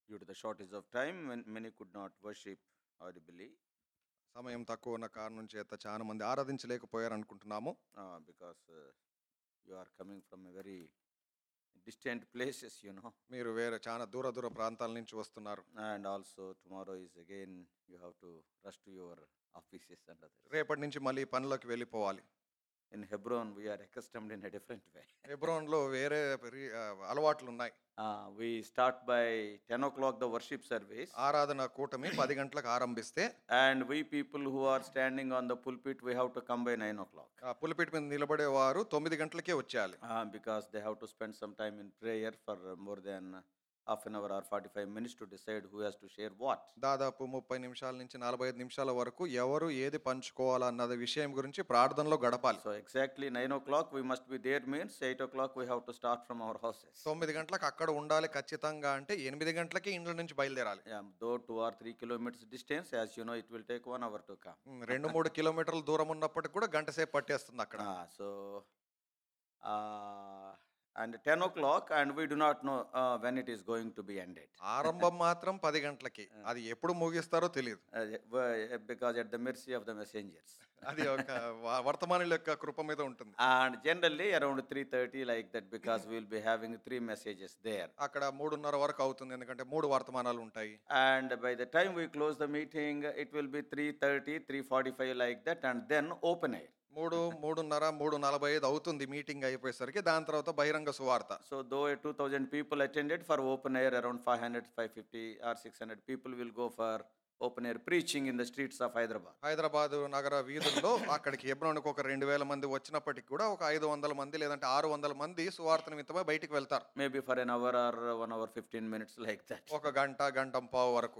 due to the shortage of time, when many could not worship audibly సమయం తక్కువ ఉన్న కారణం చేత చాలా మంది ఆరాధించలేకపోయారు అనుకుంటున్నాము uh, because uh, you are coming from a very distant places, you know, మీరు వేరే చాలా దూర దూర ప్రాంతాల నుంచి వస్తున్నారు and also tomorrow is again you have to rush to your offices and others. రేపటి నుంచి మళ్ళీ పనులకు వెళ్ళిపోవాలి In Hebron, we are accustomed in a different way. హెబ్రోన్లో వేరే రి- ఆ, అలవాట్లు ఉన్నాయి Uh, we start by 10 o'clock the worship service, ఆరాధన కూటమి పది గంటలకు ఆరంభిస్తే and we people who are standing on the pulpit, we have to come by 9 o'clock. ఆ పులిపిటి మీద నిలబడేవారు తొమ్మిది గంటలకే వచ్చేయాలి Uh, because they have to spend some time in prayer for uh, more than uh, half an hour or 45 minutes to decide who has to share what. దాదాపు ముప్పై నిమిషాల నుంచి నలభై ఐదు నిమిషాల వరకు ఎవరు ఏది పంచుకోవాలన్నది విషయం గురించి ప్రార్థనలో గడపాలి So exactly 9 o'clock we must be there means 8 o'clock we have to start from our houses. తొమ్మిది గంటలకు అక్కడ ఉండాలి ఖచ్చితంగా అంటే ఎనిమిది గంటలకి ఇండ్ల నుంచి బయలుదేరాలి Yeah, though two or three kilometers distance, as you know, it will take one hour to come. ఉమ్, రెండు మూడు కిలోమీటర్ల దూరం ఉన్నప్పటికి కూడా గంట సేపు పట్టేస్తుంది అక్కడ Ah, so, uh, and 10 o'clock, and we do not know uh, when it is going to be ended. ఆరంభం మాత్రం పది గంటలకి అది ఎప్పుడు ముగిస్తారో తెలియదు Uh, why- because at the mercy of the messengers. అది ఒక వ- వర్తమానుల యొక్క కృప మీద ఉంటుంది And generally around 3.30 like that because we will be having three messages there. అక్కడ మూడున్నర వరకు అవుతుంది ఎందుకంటే మూడు వర్తమానాలు ఉంటాయి And by the time we close the meeting, it will be 3.30, 3.45 like that and then open air. మూడు మూడున్నర మూడు నలభై ఐదు అవుతుంది మీటింగ్ అయిపోయేసరికి దాని తర్వాత బహిరంగ సువార్త So though a 2000 people attended for open air, around 500, 550 or 600 people will go for open air preaching in the streets of Hyderabad. Hyderabad నగర వీధుల్లో అక్కడికి హెబ్రోన్కి ఒక రెండు వేల మంది వచ్చినప్పటికి కూడా ఒక ఐదు వందల మంది లేదంటే ఆరు వందల మంది సువార్త నిమిత్తమై బయటికి వెళ్తారు Maybe for an hour or one hour 15 minutes like that. ఒక గంట గంట పావు వరకు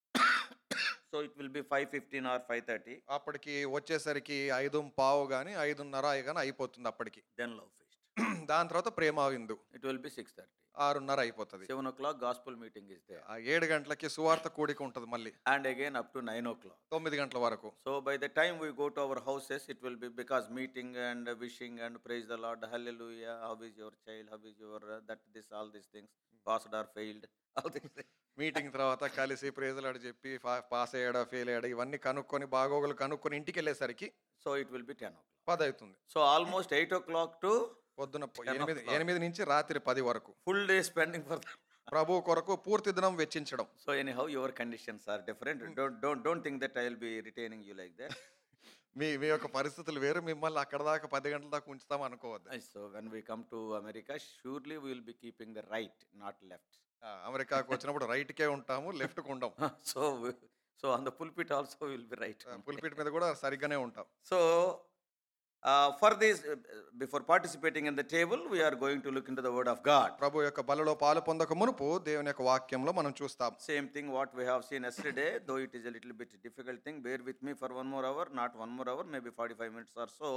So it will be 5.15 or 5.30, అప్పటికి వచ్చేసరికి ఐదు పావు కానీ ఐదున్నర కానీ అయిపోతుంది అప్పటికి then love feast. దాని తర్వాత ప్రేమ విందు It will be 6.30. ఆరున్నర అయిపోతుంది 7 o'clock gospel meeting is there. ఆ ఏడు గంటలకి సువార్త కూడిక ఉంటుంది మళ్ళీ And again up to 9 o'clock. తొమ్మిది గంటల వరకు So by the time we go to our houses, it will be because meeting and wishing and praise the Lord, hallelujah, how is your child, how is your, uh, that, this, all these things, passed or failed, all these things. Meeting తర్వాత కలిసి ప్రేజలాడు చెప్పి ఫా- pass అయ్యాడా fail అయ్యాడా ఇవన్నీ కనుక్కొని బాగోగులు కనుక్కొని ఇంటికి వెళ్ళేసరికి So it will be 10 o'clock. పది అవుతుంది So almost 8 o'clock to పొద్దున ప- 10 ఎనిమిది o'clock. ఎనిమిది నుంచి రాత్రి పది వరకు full day spending for them. ప్రభు కొరకు పూర్తి దినం వెచ్చించడం So anyhow, your conditions are different. Don't, don't, don't think that I will be retaining you like that. మీ మీ యొక్క పరిస్థితులు వేరు మిమ్మల్ని అక్కడ దాకా పది గంటల దాకా ఉంచుతాం అనుకోవద్దు Uh, So when we come to America, surely we will be keeping the right, not left. ఆ, అమెరికాకు వచ్చినప్పుడు రైట్కే ఉంటాము లెఫ్ట్కి ఉండం so, we- so on the pulpit also we will be right. పులిపీట మీద కూడా సరిగ్గానే ఉంటాం So, uh, for this, uh, before participating in the table, we are going to look into the Word of God. ప్రభు యొక్క బలలో పాలు పొందక మునుపు దేవుని యొక్క వాక్యంలో మనం చూస్తాం Same thing what we have seen yesterday, though it is a little bit difficult thing. Bear with me for one more hour, not one more hour, maybe 45 minutes or so.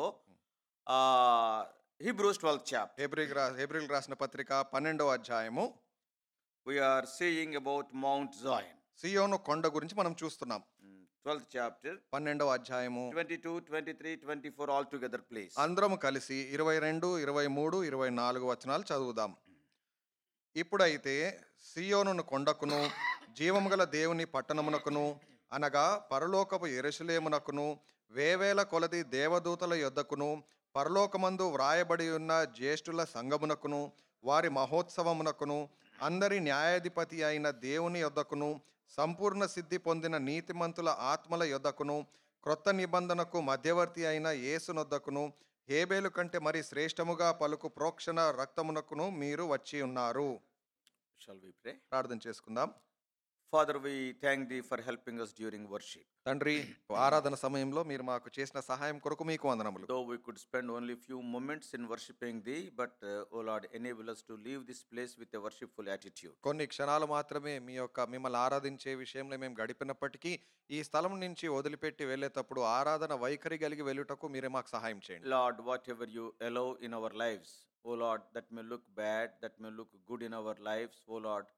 Uh, Hebrews 12th chapter. హెబ్రిల్ రా హెబ్రిల్ రాసిన పత్రిక పన్నెండవ అధ్యాయము We are seeing about Mount Zion. సియోను కొండ గురించి మనం చూస్తున్నాం Mm, 12th chapter, పన్నెండవ అధ్యాయము 22, 23, 24 all together, please. అందరము కలిసి ఇరవై రెండు ఇరవై మూడు ఇరవై నాలుగు వచనాలు చదువుదాం ఇప్పుడైతే సియోనును కొండకును జీవము గల దేవుని పట్టణమునకును అనగా పరలోకపు ఎరుసలేమునకును వేవేల కొలది దేవదూతల యొద్దకును పరలోకమందు వ్రాయబడి ఉన్న జ్యేష్ఠుల సంగమునకును వారి మహోత్సవమునకును అందరి న్యాయాధిపతి అయిన దేవుని యొద్దకును సంపూర్ణ సిద్ధి పొందిన నీతిమంతుల ఆత్మల యొద్దకును క్రొత్త నిబంధనకు మధ్యవర్తి అయిన యేసునొద్దకును హేబేలు కంటే మరి శ్రేష్టముగా పలుకు ప్రోక్షణ రక్తమునకును మీరు వచ్చి ఉన్నారు Shall we pray? ప్రార్థన చేసుకుందాం Father, we thank thee for helping us during worship. తండ్రి ఆరాధన సమయంలో మీరు మాకు చేసిన సహాయం కొరకు మీకు వందనములు Though we could spend only few moments in worshiping thee, but, uh, O Lord, enable us to leave this place with a worshipful attitude. కొన్ని క్షణాలు మాత్రమే మీ యొక్క మిమ్మల్ని ఆరాధించే విషయంలో మేము గడిపినప్పటికీ ఈ స్థలం నుంచి వదిలిపెట్టి వెళ్ళేటప్పుడు ఆరాధన వైఖరి కలిగి వెళ్ళుటకు మీరే మాకు సహాయం చేయండి Lord, whatever you allow in our lives, O Lord, that may look bad, that may look good in our lives, O Lord,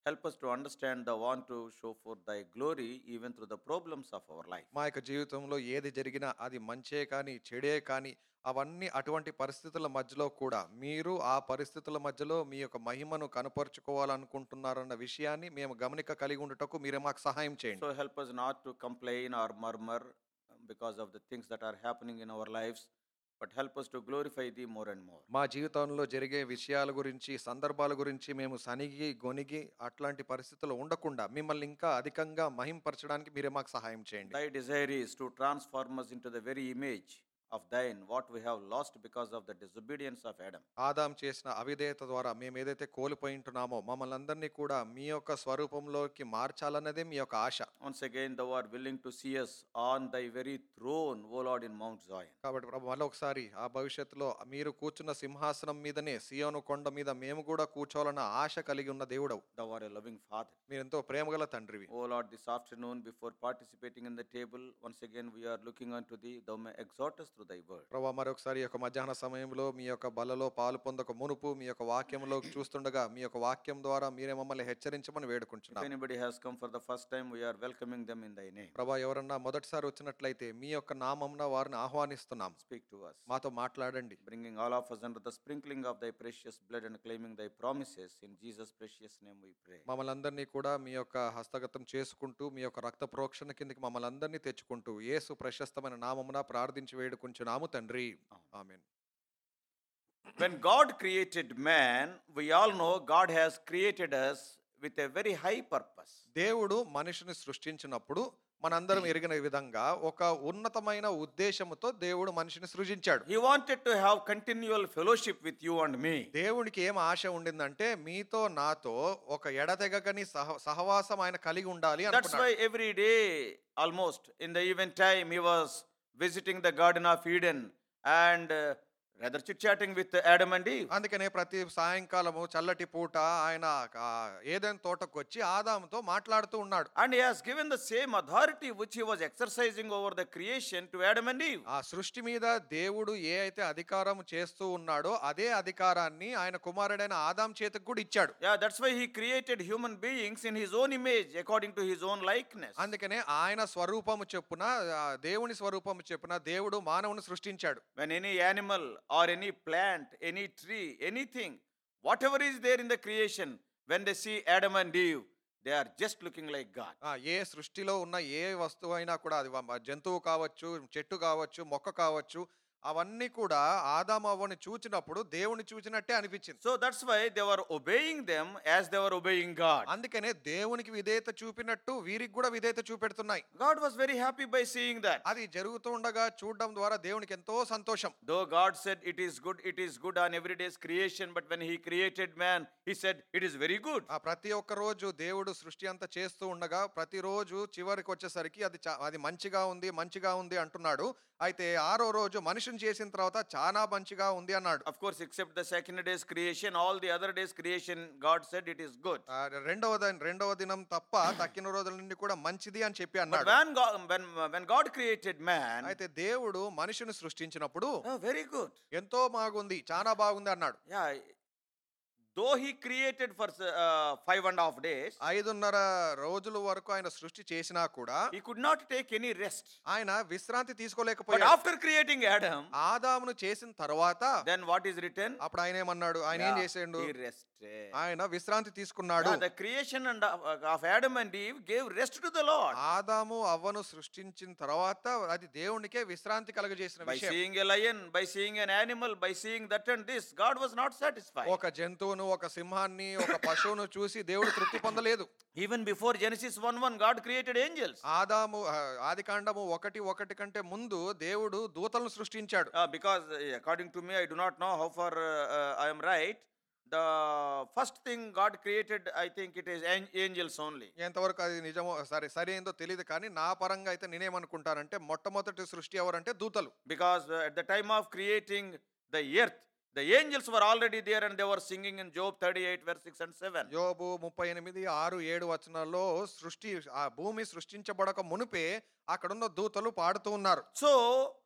Help us to understand the want to show forth thy glory even through the problems of our life. మా యొక్క జీవితంలో ఏది జరిగినా అది మంచే కానీ చెడే కానీ అవన్నీ అటువంటి పరిస్థితుల మధ్యలో కూడా మీరు ఆ పరిస్థితుల మధ్యలో మీ యొక్క మహిమను కనపరుచుకోవాలనుకుంటున్నారన్న విషయాన్ని మేము గమనిక కలిగి ఉండటకు మీరే మాకు సహాయం చేయండి So help us not to complain or murmur um, because of the things that are happening in our lives, but help us to glorify thee more and more. మా జీవితంలో జరిగే విషయాల గురించి సందర్భాల గురించి మేము సనిగి గొనిగి అట్లాంటి పరిస్థితులు ఉండకుండా మిమ్మల్ని ఇంకా అధికంగా మహింపరచడానికి మీరే మాకు సహాయం చేయండి Thy desire is to transform us into the very image of thine, what we have lost because of the disobedience of Adam. Adam చేసిన అవిధేయత ద్వారా మేము ఏదైతే కోల్పోయి ఉంటున్నామో మమ్మల్ని అందరినీ కూడా మీ యొక్క స్వరూపంలోకి మార్చాలన్నదే మీ యొక్క ఆశ Once again, thou art willing to see us on thy very throne, O Lord, in Mount Zion. కాబట్టి ప్రభు మళ్ళీ ఒకసారి ఆ భవిష్యత్తులో మీరు కూర్చున్న సింహాసనం మీదనే సియోను కొండ మీద మేము కూడా కూర్చోవాలన్న ఆశ కలిగి ఉన్న దేవుడవు Thou art a loving Father. మీరు ఎంతో ప్రేమగల తండ్రివి O Lord, this afternoon, before participating in the table, once again we are looking unto thee. Thou may exhort us through thy word. ప్రభా మరొకసారి ఈ యొక్క మధ్యాహ్న సమయంలో మీ యొక్క బలలో పాలు పొందక మునుపు మీ యొక్క వాక్యంలో చూస్తుండగా మీ యొక్క వాక్యం ద్వారా మీరే మమ్మల్ని హెచ్చరించమని If వేడుకుంటున్నాం anybody has come for the first time, we are welcoming them in thy name. ప్రభా ఎవరన్నా మొదటిసారి వచ్చినట్లయితే మీ యొక్క నామంన వారిని ఆహ్వానిస్తున్నాం Speak to us. మాతో మాట్లాడండి Bringing all of us under the sprinkling of thy precious blood and claiming thy promises. In Jesus' precious name we pray. మమ్మల్ని అందరినీ కూడా మీ యొక్క హస్తగతం చేసుకుంటూ మీ యొక్క రక్త ప్రోక్షణ కిందకి మమ్మల్ని అందరినీ తెచ్చుకుంటూ యేసు ప్రశస్తమైన నామమున ప్రార్థించి వేడుకుంటున్నాము తండ్రి amen When God created man, we all know God has created us with a very high purpose. దేవుడు మనిషిని సృష్టించినప్పుడు మనందరం ఎరిగిన విధంగా ఒక ఉన్నతమైన ఉద్దేశముతో దేవుడు మనిషిని సృజించాడు He wanted to have continual fellowship with you and me. దేవునికి ఏం ఆశ ఉండిందంటే మీతో నాతో ఒక ఎడతెగకని సహ సహవాసం ఆయన కలిగి ఉండాలి That's అనుకున్నాడు why every day, almost in the even time, he was visiting the Garden of Eden and uh, rather chit chatting with Adam and Eve. అందుకనే ప్రతి సాయంకాలము చల్లటి పూట ఆయన ఏదైనా తోటకు వచ్చి ఆదాముతో మాట్లాడుతూ ఉన్నాడు And he has given the same authority which he was exercising over the creation to Adam and Eve. ఆ సృష్టి మీద దేవుడు ఏ అయితే అధికారం చేస్తూ ఉన్నాడో అదే అధికారాన్ని ఆయన కుమారుడైన ఆదాం చేతికి కూడా ఇచ్చాడు Yeah, that's why he created human beings in his own image, according to his own likeness. అందుకనే ఆయన స్వరూపము చెప్పున ఆ దేవుని స్వరూపము చెప్పున దేవుడు మానవుని సృష్టించాడు When any animal or any plant, any tree, anything, whatever is there in the creation, when they see Adam and Eve, they are just looking like God. ఆ, ఏ సృష్టిలో ఉన్న ఏ వస్తువు అయినా కూడా అది వ- జంతువు కావచ్చు చెట్టు కావచ్చు మొక్క కావచ్చు అవన్నీ కూడా ఆదామవ్వని చూచినప్పుడు దేవుని చూచినట్టే అనిపించింది So that's why they were obeying them as they were obeying God. అందుకనే దేవునికి విధేయత చూపినట్టు వీరికి కూడా విధేయత చూపెడుతున్నాయి God was very happy by seeing that. అది జరుగుతూ ఉండగా చూడడం ద్వారా దేవునికి ఎంతో సంతోషం Though God said it is good, it is good on every day's creation, but when He created man, He said it is very good. ఆ ప్రతి ఒక్క రోజు దేవుడు సృష్టి అంతా చేస్తూ ఉండగా ప్రతిరోజు చివరికి వచ్చేసరికి అది చా- అది మంచిగా ఉంది మంచిగా ఉంది అంటున్నాడు అయితే ఆరో రోజు మనిషిని చేసిన తర్వాత చాలా మంచిగా ఉంది అన్నాడు Of course, except the second day's creation, all the other days' creation, God said it is good. ఆ రెండవ ద- రెండవ దినం తప్ప తక్కిన రోజుల నుండి కూడా మంచిది అని చెప్పి But అన్నాడు when God, when, when God created man, అయితే దేవుడు మనిషిని సృష్టించినప్పుడు oh, very good. ఎంతో బాగుంది చాలా బాగుంది అన్నాడు Yeah. Though He created for uh, five and a half days, ఐదున్నర రోజుల వరకు ఆయన సృష్టి చేసినా కూడా He could not take any rest. ఆయన విశ్రాంతి But తీసుకోలేకపోయాడు after creating Adam, ఆదామును చేసిన తర్వాత then what is written? అప్పుడు ఆయన ఏమన్నాడు ఆయన ఏం Yeah, చేసాడు He rested. ఆయన విశ్రాంతి తీసుకున్నాడు Yeah, the creation and of, of Adam and Eve gave rest to the Lord. ఆదాము అవ్వను సృష్టించిన తర్వాత అది దేవునికే విశ్రాంతి కలగజేసిన By విషయం seeing a lion, by seeing an animal, by seeing that and this, God was not satisfied. ఒక జంతువును ఒక సింహాన్ని ఒక పశువును చూసి దేవుడు తృప్తి పొందలేదు Even before Genesis 1 1, God created angels. ఆదాము ఆది కాండము ఒకటి ఒకటి కంటే ముందు దేవుడు దూతలను సృష్టించాడు Uh, because uh, according to me, I do not know how far uh, uh, I am right. The first thing God created, I think it is an- angels only. ఎంతవరకు అది నిజమో సరే సరి ఏందో తెలియదు కానీ నా పరంగా అయితే నేనేమనుకుంటానంటే మొట్టమొదటి సృష్టి ఎవరంటే దూతలు Because uh, at the time of creating the earth, the angels were already there and they were singing in Job 38, verse 6 and 7. యోబు ముప్పై ఎనిమిది ఆరు ఏడు వచనాల్లో సృష్టి ఆ భూమి సృష్టించబడక మునిపే అక్కడున్న దూతలు పాడుతూ ఉన్నారు So,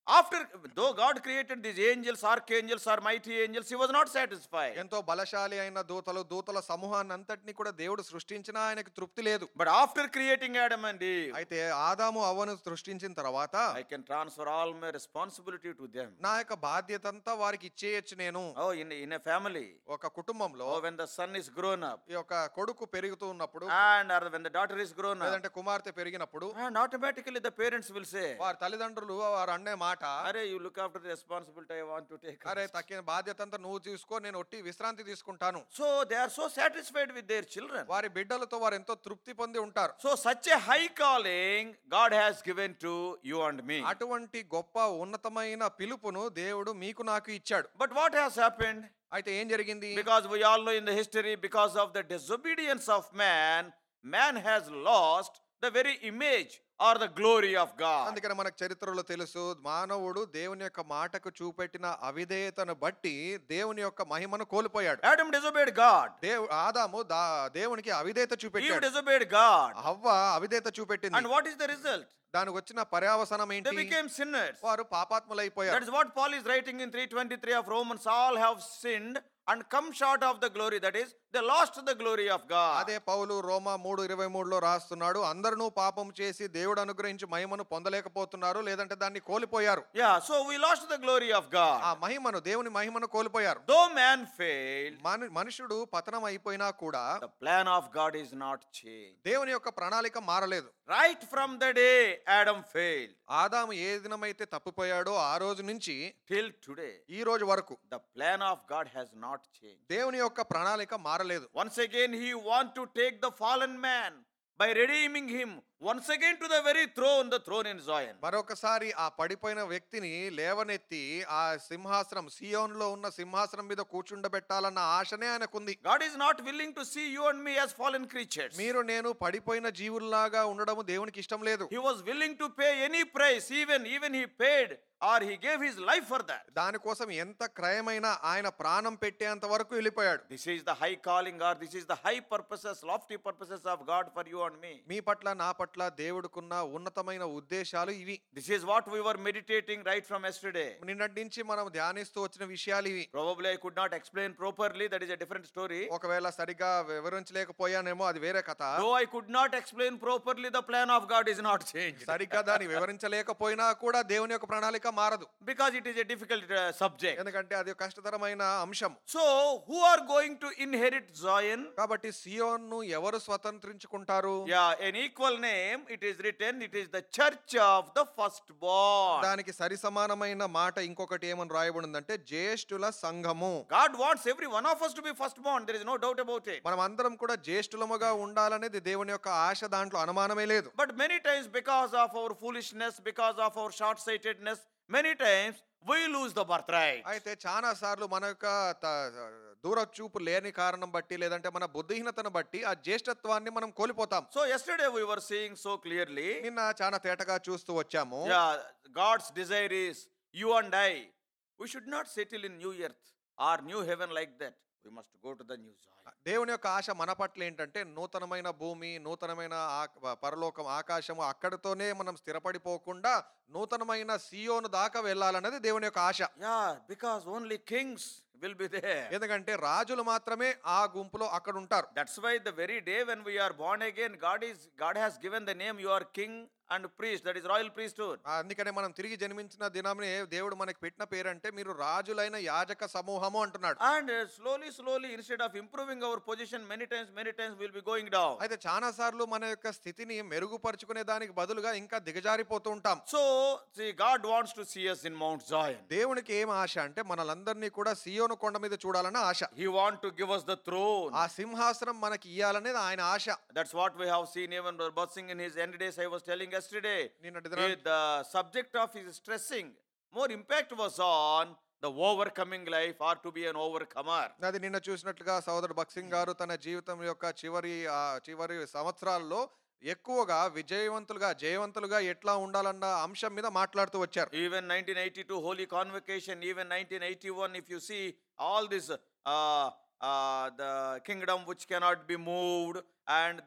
After, though God created these angels, archangels, or mighty angels, he was not satisfied. ఎంతో బలశాలి అయిన దూతలు దూతల సమూహాన్ని అంతటిని కూడా దేవుడు సృష్టించినా ఆయనకు తృప్తి లేదు But after creating Adam and Eve, అయితే ఆదాము అవ్వను సృష్టించిన తర్వాత I can transfer all my responsibility to them. నా యొక్క బాధ్యత అంతా వారికి ఇచ్చేయచ్చు నేను Oh, in, in a family, ఒక కుటుంబంలో oh, when the son is grown up, ఈ యొక్క కొడుకు పెరుగుతూ ఉన్నప్పుడు and or when the daughter is grown up, లేదంటే కుమార్తె పెరిగినప్పుడు and automatically the parents will say, వారి తల్లిదండ్రులు వారు అనే మాట Are you look after the responsibility I want to take. అరే rest." తక్కిన బాధ్యత అంతా నువ్వు తీసుకో నేను ఒట్టి విశ్రాంతి తీసుకుంటాను So they are so satisfied with their children. వారి బిడ్డలతో వారు ఎంతో తృప్తి పొంది ఉంటారు So such a high calling God has given to you and me. అటువంటి గొప్ప ఉన్నతమైన పిలుపును దేవుడు మీకు నాకు ఇచ్చాడు But what has happened? అయితే ఏం జరిగింది Because we all know in the history, because of the disobedience of man, man has lost the very image or the glory of God. అందుకని మనకు చరిత్రలో తెలుసు మానవుడు దేవుని యొక్క మాటకు చూపెట్టిన అవిధేయతను బట్టి దేవుని యొక్క మహిమను కోల్పోయాడు Adam disobeyed God. దేవు ఆదాము దా దేవునికి అవిధేయత Eve చూపెట్టాడు disobeyed God. హవ్వ అవిధేయత చూపెట్టింది And what is the result? దానికి వచ్చిన పర్యావసనం They ఏంటి became sinners. వారు That పాపాత్ములైపోయారు is what Paul is writing in 323 of Romans. All have sinned and come short of the glory. That is, they lost the glory of God. అదే పౌలు రోమా మూడు ఇరవై మూడులో రాస్తున్నాడు అందరూ పాపం చేసి దేవుడు అనుగ్రహించి మహిమను పొందలేకపోతున్నారు లేదంటే దాన్ని కోల్పోయారు Yeah, so we lost the glory of God. ఆ మహిమను దేవుని మహిమను కోల్పోయారు Though man failed, మన మనుషుడు పతనం అయిపోయినా కూడా the plan of God is not changed. దేవుని యొక్క ప్రణాళిక మారలేదు Right from the day Adam failed ఆదాము ఏ దినమైతే తప్పిపోయాడో ఆ రోజు నుంచి till today, ఈ రోజు వరకు the plan of God has not changed. దేవుని యొక్క ప్రణాళిక మారలేదు Once again, he want to take the fallen man by redeeming him once again to the very throne, the throne in Zion. మరొకసారి ఆ పడిపోయిన వ్యక్తిని లేవనెత్తి ఆ సింహాసనం సియోన్లో ఉన్న సింహాసనం మీద కూర్చుండబెట్టాలన్న ఆశనే ఆయనకుంది God is not willing to see you and me as fallen creatures. మీరు నేను పడిపోయిన జీవుల్లాగా ఉండడము దేవునికి ఇష్టం లేదు He was willing to pay any price, even even he paid or he gave his life for that. దానికోసం ఎంత క్రయమైనా ఆయన ప్రాణం పెట్టేంత వరకు వెళ్ళిపోయాడు This is the high calling or this is the high purposes, lofty purposes of God for you and me. మీ పట్ల నా పట్ల దేవుడికున్న ఉన్నతమైన ఉద్దేశాలు ఇవి This is what we were meditating right from yesterday. నిన్నటి నుంచి మనం ధ్యానిస్తూ వచ్చిన విషయాలు ఇవి Probably I could not explain properly, that is a different story. ఒకవేళ సరిగా వివరించలేకపోయానేమో అది వేరే కథ Though I could not explain properly, the plan of God is not changed. సరిగ్గా దాన్ని వివరించలేకపోయినా కూడా దేవుని యొక్క ప్రణాళిక మారదు Because it is a difficult uh, subject. ఎందుకంటే అది ఒక కష్టతరమైన అంశం So, who are going to inherit Zion? కాబట్టి సియోన్ను ఎవరు స్వతంత్రించుకుంటారు Yeah, an equal name, it is written, it is the church of the firstborn. దానికి సరి సమానమైన మాట ఇంకొకటి ఏమని రాయబడిందంటే జ్యేష్ఠుల సంఘము God wants every one of us to be firstborn, there is no doubt about it. మనం అందరం కూడా జ్యేష్ఠులముగా ఉండాలనేది దేవుని యొక్క ఆశ దాంట్లో అనుమానమే లేదు But many times, because of our foolishness, because of our short sightedness, many times we lose the birthright. అయితే చాలా సార్లు మన యొక్క త- దూర చూపు లేని కారణం బట్టి లేదంటే మన బుద్ధిహీనతను బట్టి ఆ జ్యేష్ఠత్వాన్ని మనం కోల్పోతాం So, yesterday we were seeing so clearly, నిన్న చాలా తేటగా చూస్తూ వచ్చాము yeah, God's desire is you and I, we should not settle in new earth or new heaven like that. We must go to the new Zion. దేవుని యొక్క ఆశ మన పట్ల ఏంటంటే నూతనమైన భూమి నూతనమైన ఆ- పరలోకం ఆకాశము అక్కడితోనే మనం స్థిరపడిపోకుండా నూతనమైన సియోను దాకా వెళ్ళాలన్నది దేవుని యొక్క ఆశ Yeah, because only kings will be there. ఎందుకంటే రాజులు మాత్రమే ఆ గుంపులో అక్కడ ఉంటారు That's why the very day when we are born again, God is God has given the name you are king and priest, that is royal priesthood. ఆ, అందుకనే మనం తిరిగి జన్మించిన దినమే దేవుడు మనకి పెట్టిన పేరంటే మీరు రాజులైన యాజక సమూహము అంటున్నాడు And uh, slowly, slowly, instead of improving our position, many times, many times we'll be going down. అయితే చాలా సార్లు మన యొక్క స్థితిని మెరుగుపరుచుకునే దానికి బదులుగా ఇంకా దిగజారిపోతూ ఉంటాం So, see, God wants to see us in Mount Zion. దేవునికి ఏం ఆశ అంటే మనలందరినీ కూడా సియోను కొండ మీద చూడాలన్న ఆశ He wants to give us the throne. ఆ సింహాసనం మనకి ఇయ్యాలనేది ఆయన ఆశ That's what we have seen even Bossing in his end days. I was telling yesterday. నిన్నటి దినం eh, The subject of his stressing, more impact was on the overcoming life or to be an overcomer. అది నిన్న చూసినట్లుగా సోదరుడు బక్సింగ్ గారు తన జీవితం యొక్క చివరి ఆ, చివరి సంవత్సరాల్లో ఎక్కువగా విజయవంతులుగా జయవంతులుగా ఎట్లా ఉండాలన్న అంశం మీద మాట్లాడుతూ వచ్చారు Even 1982 Holy Convocation, even 1981, if you see all this, uh, uh, the kingdom which cannot be moved, and the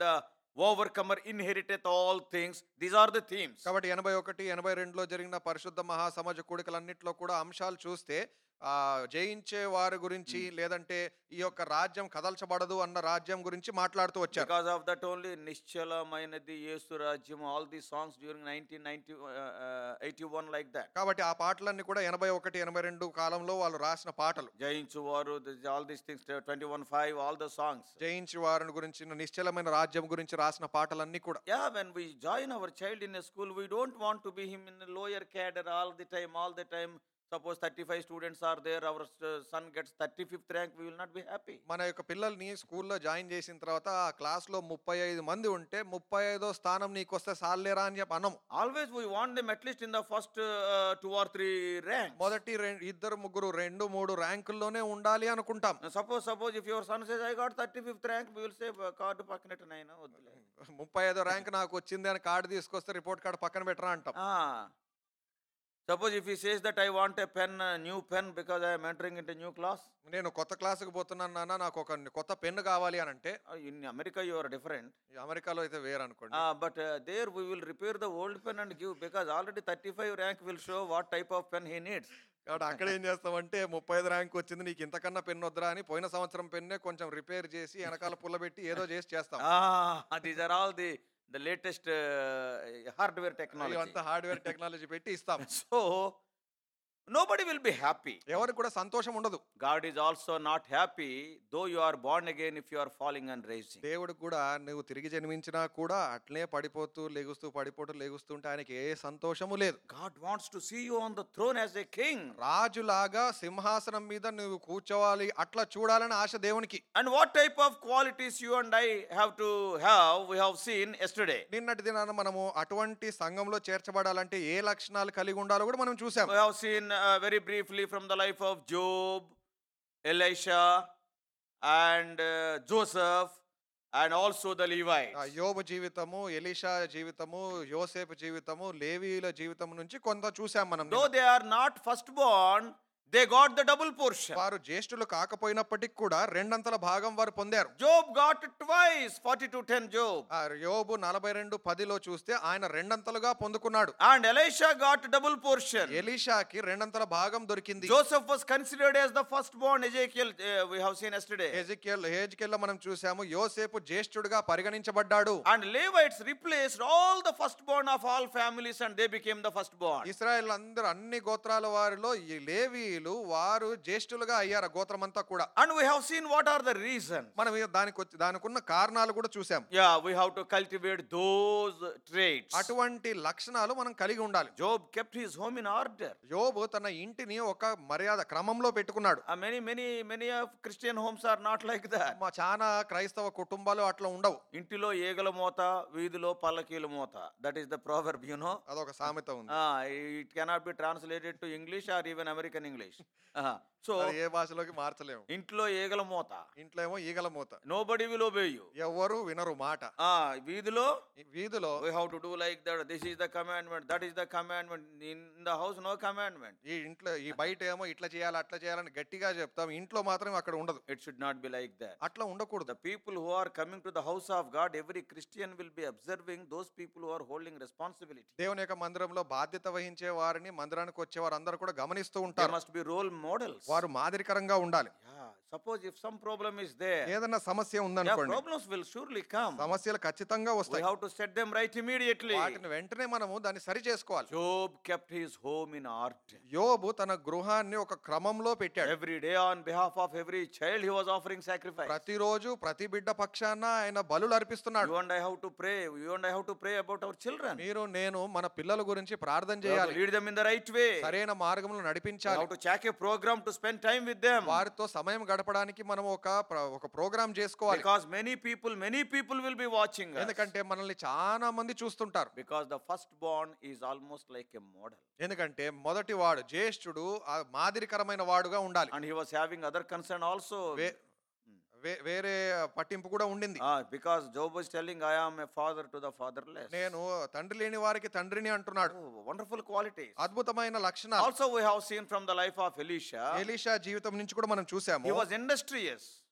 overcomer inheriteth all things. These are the themes. కాబట్టి ఎనభై ఒకటి ఎనభై రెండులో జరిగిన పరిశుద్ధ మహాసమాజ కూడికలన్నింటిలో కూడా అంశాలు చూస్తే ఆ జయించే వారి గురించి లేదంటే ఈ యొక్క రాజ్యం కదల్చబడదు అన్న రాజ్యం గురించి మాట్లాడుతూ వచ్చారు Because of that only Nischala Mainadi Yesu Rajyam, all these songs during 1990, uh, uh, 81 like that. కాబట్టి ఆ పాటలన్నీ కూడా ఎనభై ఒకటి ఎనభై రెండు కాలంలో వాళ్ళు రాసిన పాటలు Jayinchu Varu, this- all these things, 21.5, all the songs. జయించి వారిని గురించి నిశ్చలమైన రాజ్యం గురించి రాసిన పాటలన్నీ కూడా Yeah, when we join our child in a school, we don't want to be him in the lower cadre all the time, all the time. Suppose 35 students are there, our uh, son gets 35th rank, we will not be happy. మన యొక్క పిల్లల్ని స్కూల్లో join చేసిన తర్వాత ఆ క్లాస్లో ముప్పై ఐదు మంది ఉంటే ముప్పై ఐదో స్థానం నీకు వస్తే సాలేరా అని చెప్పి అనం Always we want them at least in the first uh, two or three ranks. మొదటి రెం- ఇద్దరు ముగ్గురు రెండు మూడు ర్యాంకుల్లోనే ఉండాలి అనుకుంటాం Now, suppose, suppose if your son says, I got 35th rank, we will say, card పక్కన నైనా వద్దులే ముప్పై ఐదో ర్యాంక్ నాకు వచ్చింది అని కార్డు తీసుకొస్తే రిపోర్ట్ కార్డు పక్కన పెట్టరా అంటాం Ah. Suppose if he says that I want a pen, a new pen, because I am entering into new class. నేను కొత్త క్లాసుకు పోతున్నాను నాన్న నాకు ఒక కొత్త పెన్ను కావాలి అని అంటే uh, In America, you are different. ఈ అమెరికాలో అయితే వేరు అనుకోండి Ah, but uh, there we will repair the old pen and give because already 35 rank will show what type of pen he needs. కాబట్టి అక్కడ ఏం చేస్తామంటే ముప్పై ఐదు ర్యాంక్ వచ్చింది నీకు ఇంతకన్నా పెన్ను వద్దురా అని పోయిన సంవత్సరం పెన్నే కొంచెం రిపేర్ చేసి వెనకాల పుల్లబెట్టి ఏదో చేసి చేస్తాం Ah, these are all the the latest uh, hardware technology. ఇవంతా హార్డ్వేర్ టెక్నాలజీ పెట్టి ఇస్తాం So nobody will be happy. ఎవరికి కూడా సంతోషం ఉండదు God is also not happy though you are born again if you are falling and raising. దేవుడు కూడా నువ్వు తిరిగి జన్మించినా కూడా అట్లే పడిపోతూ లెగుస్తూ పడిపోతూ లెగుస్తుంటే ఆయనకి ఏ సంతోషము లేదు God wants to see you on the throne as a king. రాజులాగా సింహాసనం మీద నువ్వు కూర్చోవాలి అట్లా చూడాలని ఆశ దేవునికి And what type of qualities you and I have to have, we have seen yesterday. నిన్నటి దినాన మనము అటువంటి సంఘంలో చేర్చబడాలంటే ఏ లక్షణాలు కలిగి ఉండాలో కూడా మనం చూసాం We have seen uh, very briefly from the life of Job, Elisha, and uh, Joseph, and also the ఆ Levites. యోబు జీవితము ఎలీషా జీవితము యోసేపు జీవితము లేవీల జీవితం నుంచి కొంత చూసాం మనం నిన్న. Though they are not firstborn, they got the double portion. వారు జ్యేష్ఠులు కాకపోయినప్పటికీ కూడా రెండంతల భాగం వారు పొందారు Job got twice 42 10 Job. ఆ యోబు నలభై రెండు పదిలో చూస్తే ఆయన రెండంతలుగా పొందుకున్నాడు And Elisha got double portion. ఎలీషాకి రెండంతల భాగం దొరికింది Joseph was considered as the firstborn, Ezekiel, uh, we have seen yesterday. హెజికేల్ హేజ్కెల్లో మనం చూసాము యోసేపు జ్యేష్ఠుడుగా పరిగణించబడ్డాడు And Levites replaced all the firstborn of all families and they became the firstborn. Israel అందరూ అన్ని గోత్రాల వారిలో ఈ లేవీయులు వారు జ్యేష్ఠులుగా అయ్యారు ఆ గోత్రమంతా కూడా And we have seen what are the reasons. మనం ఈ దానికి వచ్చి దానికి ఉన్న కారణాలు కూడా చూసాం Yeah, we have to cultivate those traits. అటువంటి లక్షణాలు మనం కలిగి ఉండాలి Job kept his home in order. యోబు తన ఇంటిని ఒక మర్యాద క్రమంలో పెట్టుకున్నాడు Uh, many, many, many of Christian homes are not like that. మా చాలా క్రైస్తవ కుటుంబాలు అట్లా ఉండవు ఇంటిలో ఈగల మోత వీధిలో పల్లకీల మోత that is the proverb you know అదొక సామెత ఉంది it cannot be translated to English or even American English so అది ఏ భాషలోకి మార్చలేము ఇంట్లో ఈగల మోత ఇంట్లో ఏమో ఈగల మూత నో బడి విల్ ఒబే యు ఎవరు వినరు మాట వీధిలో ఈ వీధిలో we have to do like that this is the commandment that is the commandment in the house no commandment ఈ ఇంట్లో ఈ బయట ఏమో ఇట్లా చేయాలి అట్లా చేయాలని గట్టిగా చెప్తాం ఇంట్లో మాత్రం అక్కడ ఉండదు it should not be like that అట్లా ఉండకూడదు The people who are coming to the house of God, every Christian will be observing those people who are holding responsibility. దేవుని యొక్క మందిరంలో బాధ్యత వహించే వారిని మందిరానికి వచ్చే వారు అందరూ కూడా గమనిస్తూ They ఉంటారు must be role models. వారు మాదిరికరంగా ఉండాలి Yeah. Suppose if some problem is there, ఏదన్నా సమస్య yeah, ఉందనుకోండి problems will surely come. సమస్యలు ఖచ్చితంగా We వస్తాయి have to set them right immediately. వాటిని వెంటనే మనము దాన్ని సరి చేసుకోవాలి Job kept his home in order. యోబు తన గృహాన్ని ఒక క్రమంలో పెట్టాడు Every day, on behalf of every child, he was offering sacrifice. ప్రతిరోజు ప్రతి బిడ్డ పక్షాన ఆయన బలులు అర్పిస్తున్నాడు You and I have to pray. You and I have to pray about our children. మీరు నేను మన పిల్లల గురించి ప్రార్థన We have to చేయాలి lead them in the right way. We సరైన మార్గంలో నడిపించాలి have to check a program to spend time with them. వారితో సమయం గడపడానికి మనం ఒక ప్ర- ఒక ప్రోగ్రామ్ చేసుకోవాలి Because many people, many people will be watching us. ఎందుకంటే మనల్ని చాలా మంది చూస్తుంటారు Because the firstborn is almost like a model. ఎందుకంటే మొదటి వాడు జ్యేష్ఠుడు ఆ మాదిరికరమైన వాడుగా ఉండాలి And he was having other concern also. వే- వే- వేరే పట్టింపు కూడా ఉండింది Ah, because Job was telling, I am a father to the fatherless. నేను తండ్రి లేని వారికి తండ్రిని అంటున్నాడు Oh, wonderful qualities. అద్భుతమైన లక్షణాలు Also, we have seen from the life of Elisha, Elisha జీవితం నుంచి కూడా మనం చూసాము he was industrious.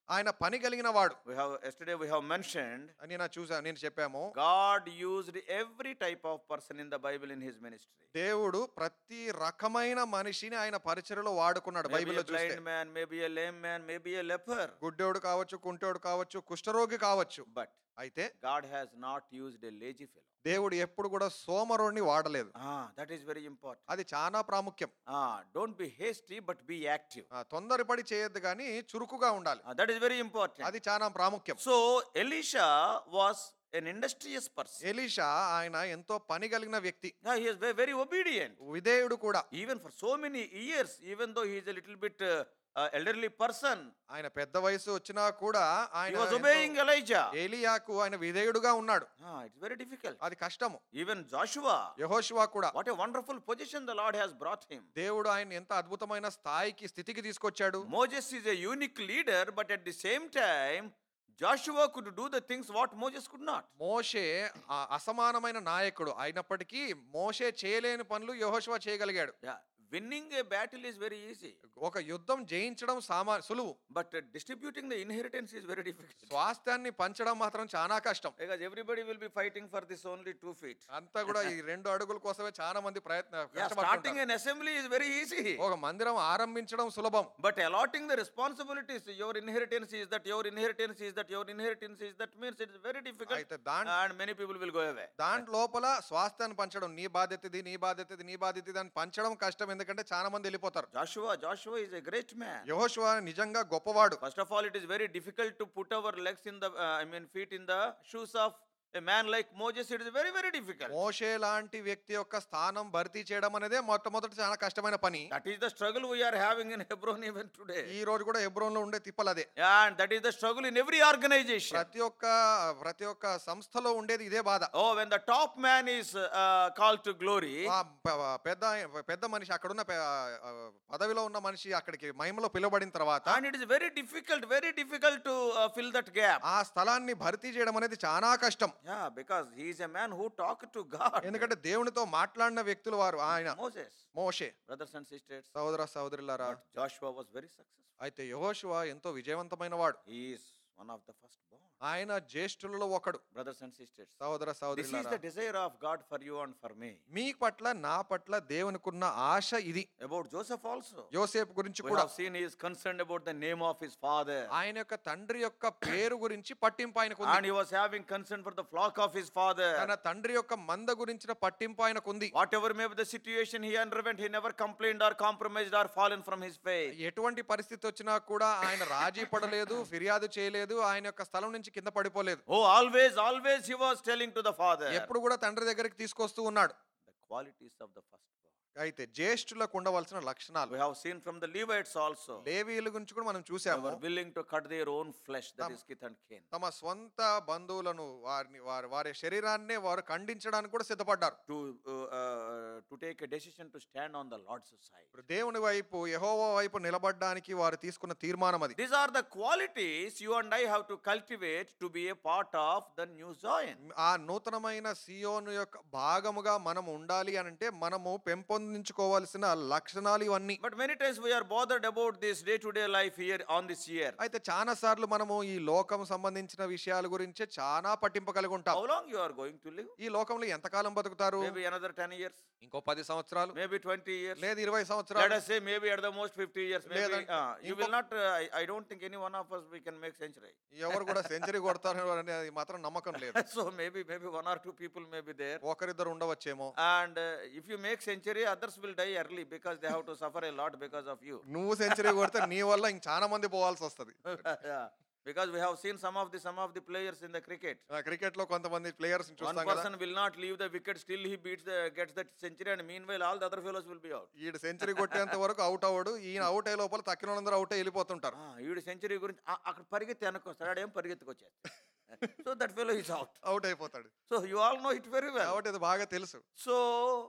ఆయన పని కలిగిన వాడు We have yesterday we have mentioned అని నేను చూసా నేను చెప్పాము God used every type of person in the Bible in his ministry. దేవుడు ప్రతి రకమైన మనిషిని ఆయన పరిచయలో వాడుకున్నాడు Maybe బైబిల్లో a చూస్తే blind man, maybe a lame man, maybe a leper. గుడ్డోడు కావచ్చు కుంటోడు కావచ్చు కుష్ఠరోగి కావచ్చు But అయితే God has not used a lazy fellow. దేవుడు ఎప్పుడు కూడా సోమరుణ్ణి వాడలేదు Ah, that is very important. అది చాలా ప్రాముఖ్యం Ah, don't be hasty, but be active. ఆ, తొందరపడి చేయొద్దు కానీ చురుకుగా ఉండాలి Ah, that is very important. అది చాలా ప్రాముఖ్యం So Elisha was an industrious person. Elisha ఆయన ఎంతో పని కలిగిన వ్యక్తి Yeah, he is ve- very obedient. విధేయుడు కూడా Even for so many years, even though he is a little bit uh, uh, elderly person, ఆయన పెద్ద వయసు వచ్చినా కూడా he ఆయన was ఎంతో- obeying Elijah. ఏలియాకు ఆయన విధేయుడుగా ఉన్నాడు Ah, it's very difficult. అది కష్టము Even Joshua, యహోశివా కూడా what a wonderful position the Lord has brought him. దేవుడు ఆయన ఎంత అద్భుతమైన స్థాయికి స్థితికి తీసుకొచ్చాడు Moses is a unique leader, but at the same time, Joshua could do the things what Moses could not. మోషే ఆ అసమానమైన నాయకుడు అయినప్పటికీ మోషే చేయలేని పనులు యహోశివా చేయగలిగాడు Yeah, winning a battle is very easy, ఒక యుద్ధం జయించడం సామా సులువు but uh, distributing the inheritance is very difficult. స్వాస్థ్యాన్ని పంచడం మాత్రం చాలా కష్టం Because everybody will be fighting for this only two feet. అంతా కూడా ఈ రెండు అడుగుల కోసమే చాలా మంది ప్రయత్న Yeah, కష్టపడుతుంటారు. starting an assembly is very easy. ఒక మందిరం ఆరంభించడం సులభం But allotting the responsibilities, your inheritance is that, your inheritance is that, your inheritance is that means it is very difficult అయితే దాంట్ and many people will go away. దాంట్ లోపల స్వాస్థ్యాన్ని పంచడం నీ బాధ్యత ఇది నీ బాధ్యత ఇది నీ బాధ్యత ఇది అని పంచడం కష్టం ఎందుకంటే చాలా మంది వెళ్ళిపోతారు Joshua, Joshua is a great man. యహోశివా నిజంగా గొప్పవాడు First of all, it is very difficult to put our legs in the, uh, I mean, feet in the shoes of a man like Moses. It is very, very difficult. మోషే లాంటి వ్యక్తి యొక్క స్థానం భర్తీ చేయడం అనేదే మొట్టమొదటి చాలా కష్టమైన పని That is the struggle we are having in Hebron even today. ఈ రోజు కూడా హెబ్రోన్ లో ఉండే తిప్పలు అదే And that is the struggle in every organization. ప్రతి ఒక్క ప్రతి ఒక్క సంస్థలో ఉండేది ఇదే బాధ Oh, when the top man is uh, called to glory, ఆ ప- పెద్ద పెద్ద మనిషి అక్కడున్న పె- ఆ, పదవిలో ఉన్న మనిషి అక్కడికి మహిమలో పిలువబడిన తర్వాత and it is very difficult, very difficult to uh, fill that gap. ఆ స్థలాన్ని భర్తీ చేయడం అనేది చాలా కష్టం Yeah, because he is a man who talked to God. ఎందుకంటే దేవునితో మాట్లాడిన వ్యక్తులు వారు ఆయన Moses, Moshe brothers and sisters, సహోదర సహోదరులారా but Joshua was very successful. అయితే యహోశివ ఎంతో విజయవంతమైన వాడు He is one of the firstborn. ఆయన జ్యేష్ఠులలో ఒకడు Brothers and sisters, సహోదర this is సహోదరులారా the desire of God for you and for me. మీ పట్ల నా పట్ల దేవునికున్న ఆశ ఇది About Joseph also. యోసేపు గురించి We కూడా have seen he is concerned about the name of his father. ఆయన యొక్క తండ్రి యొక్క పేరు గురించి పట్టింపు ఆయనకు And ఉంది he was having concern for the flock of his father. తన తండ్రి యొక్క మంద గురించిన పట్టింపు ఆయనకు ఉంది Whatever may be the situation he underwent, he never complained or compromised or fallen from his faith. ఎటువంటి పరిస్థితి వచ్చినా కూడా ఆయన రాజీ పడలేదు ఫిర్యాదు చేయలేదు ఆయన యొక్క స్థలం నుంచి కింద పడిపోలేదు Oh, always, always he was telling to the father ఎప్పుడు కూడా తండ్రి దగ్గరికి తీసుకొస్తూ ఉన్నాడు the qualities of the firstborn. అయితే జ్యేష్ఠులకు ఉండవలసిన లక్షణాలు We have seen from the Levites also. లేవీయుల గురించి కూడా మనం They చూసాము were willing to cut their own flesh, that is Kith and Cain. తమ స్వంత బంధువులను వారిని వారి వారి శరీరాన్నే వారు ఖండించడానికి కూడా సిద్ధపడ్డారు To, uh, uh, to take a decision to stand on the Lord's side. ఇప్పుడు దేవుని వైపు యెహోవా వైపు నిలబడడానికి వారు తీసుకున్న తీర్మానం అది These are the qualities you and I have to cultivate to be a part of the new Zion. ఆ నూతనమైన సియోను యొక్క భాగముగా మనం ఉండాలి అని అంటే మనము పెంపొందించుకోవాల్సిన లక్షణాలు ఇవన్నీ But many times we are bothered about this day to day life here on this year. అయితే చాలా సార్లు మనము ఈ లోకం సంబంధించిన విషయాల గురించే చాలా పట్టింపు కలిగి ఉంటాం How long you are going to live? ఈ లోకంలో ఎంతకాలం బతుకుతారు Maybe another 10 years, ఇంకో పది సంవత్సరాలు maybe 20 years. లేదు ఇరవై Let సంవత్సరాలు us say maybe at the most 50 years. Maybe, లేదంటే uh, you will ఇంకొక- not, uh, I, I don't think any one of us we can make century. ఎవరు కూడా సెంచరీ కొడతారు అనేది మాత్రం నమ్మకం లేదు so maybe, maybe one or two people may be there. ఒకరిద్దరు ఉండవచ్చేమో And uh, if you make century, others will die early because they have to suffer a lot because of you. నువ్వు century కొడితే నీ వల్ల ఇంక చాలా మంది పోవాల్సి వస్తుంది yeah. Because we have seen some of the some of the players in the cricket. Cricket లో కొంతమంది ప్లేయర్స్ One చూస్తాం కదా person will not leave the wicket, still he beats the gets that century, and meanwhile all the other fellows will be out. ఈడు century కొట్టేంత వరకు out అవ్వడు ఈయన out అయ్యే లోపల తక్కిన వాళ్ళందరూ అవుట్ వెళ్ళిపోతుంటారు Ah, ఈవిడ సెంచరీ గురించి ఆ, అక్కడ పరిగెత్తి వెనక్కొస్తాడు ఆడేం పరిగెత్తుకొచ్చేది so that fellow is out out అయిపోతాడు so you all know it very well కాబట్టి ఇది బాగా తెలుసు so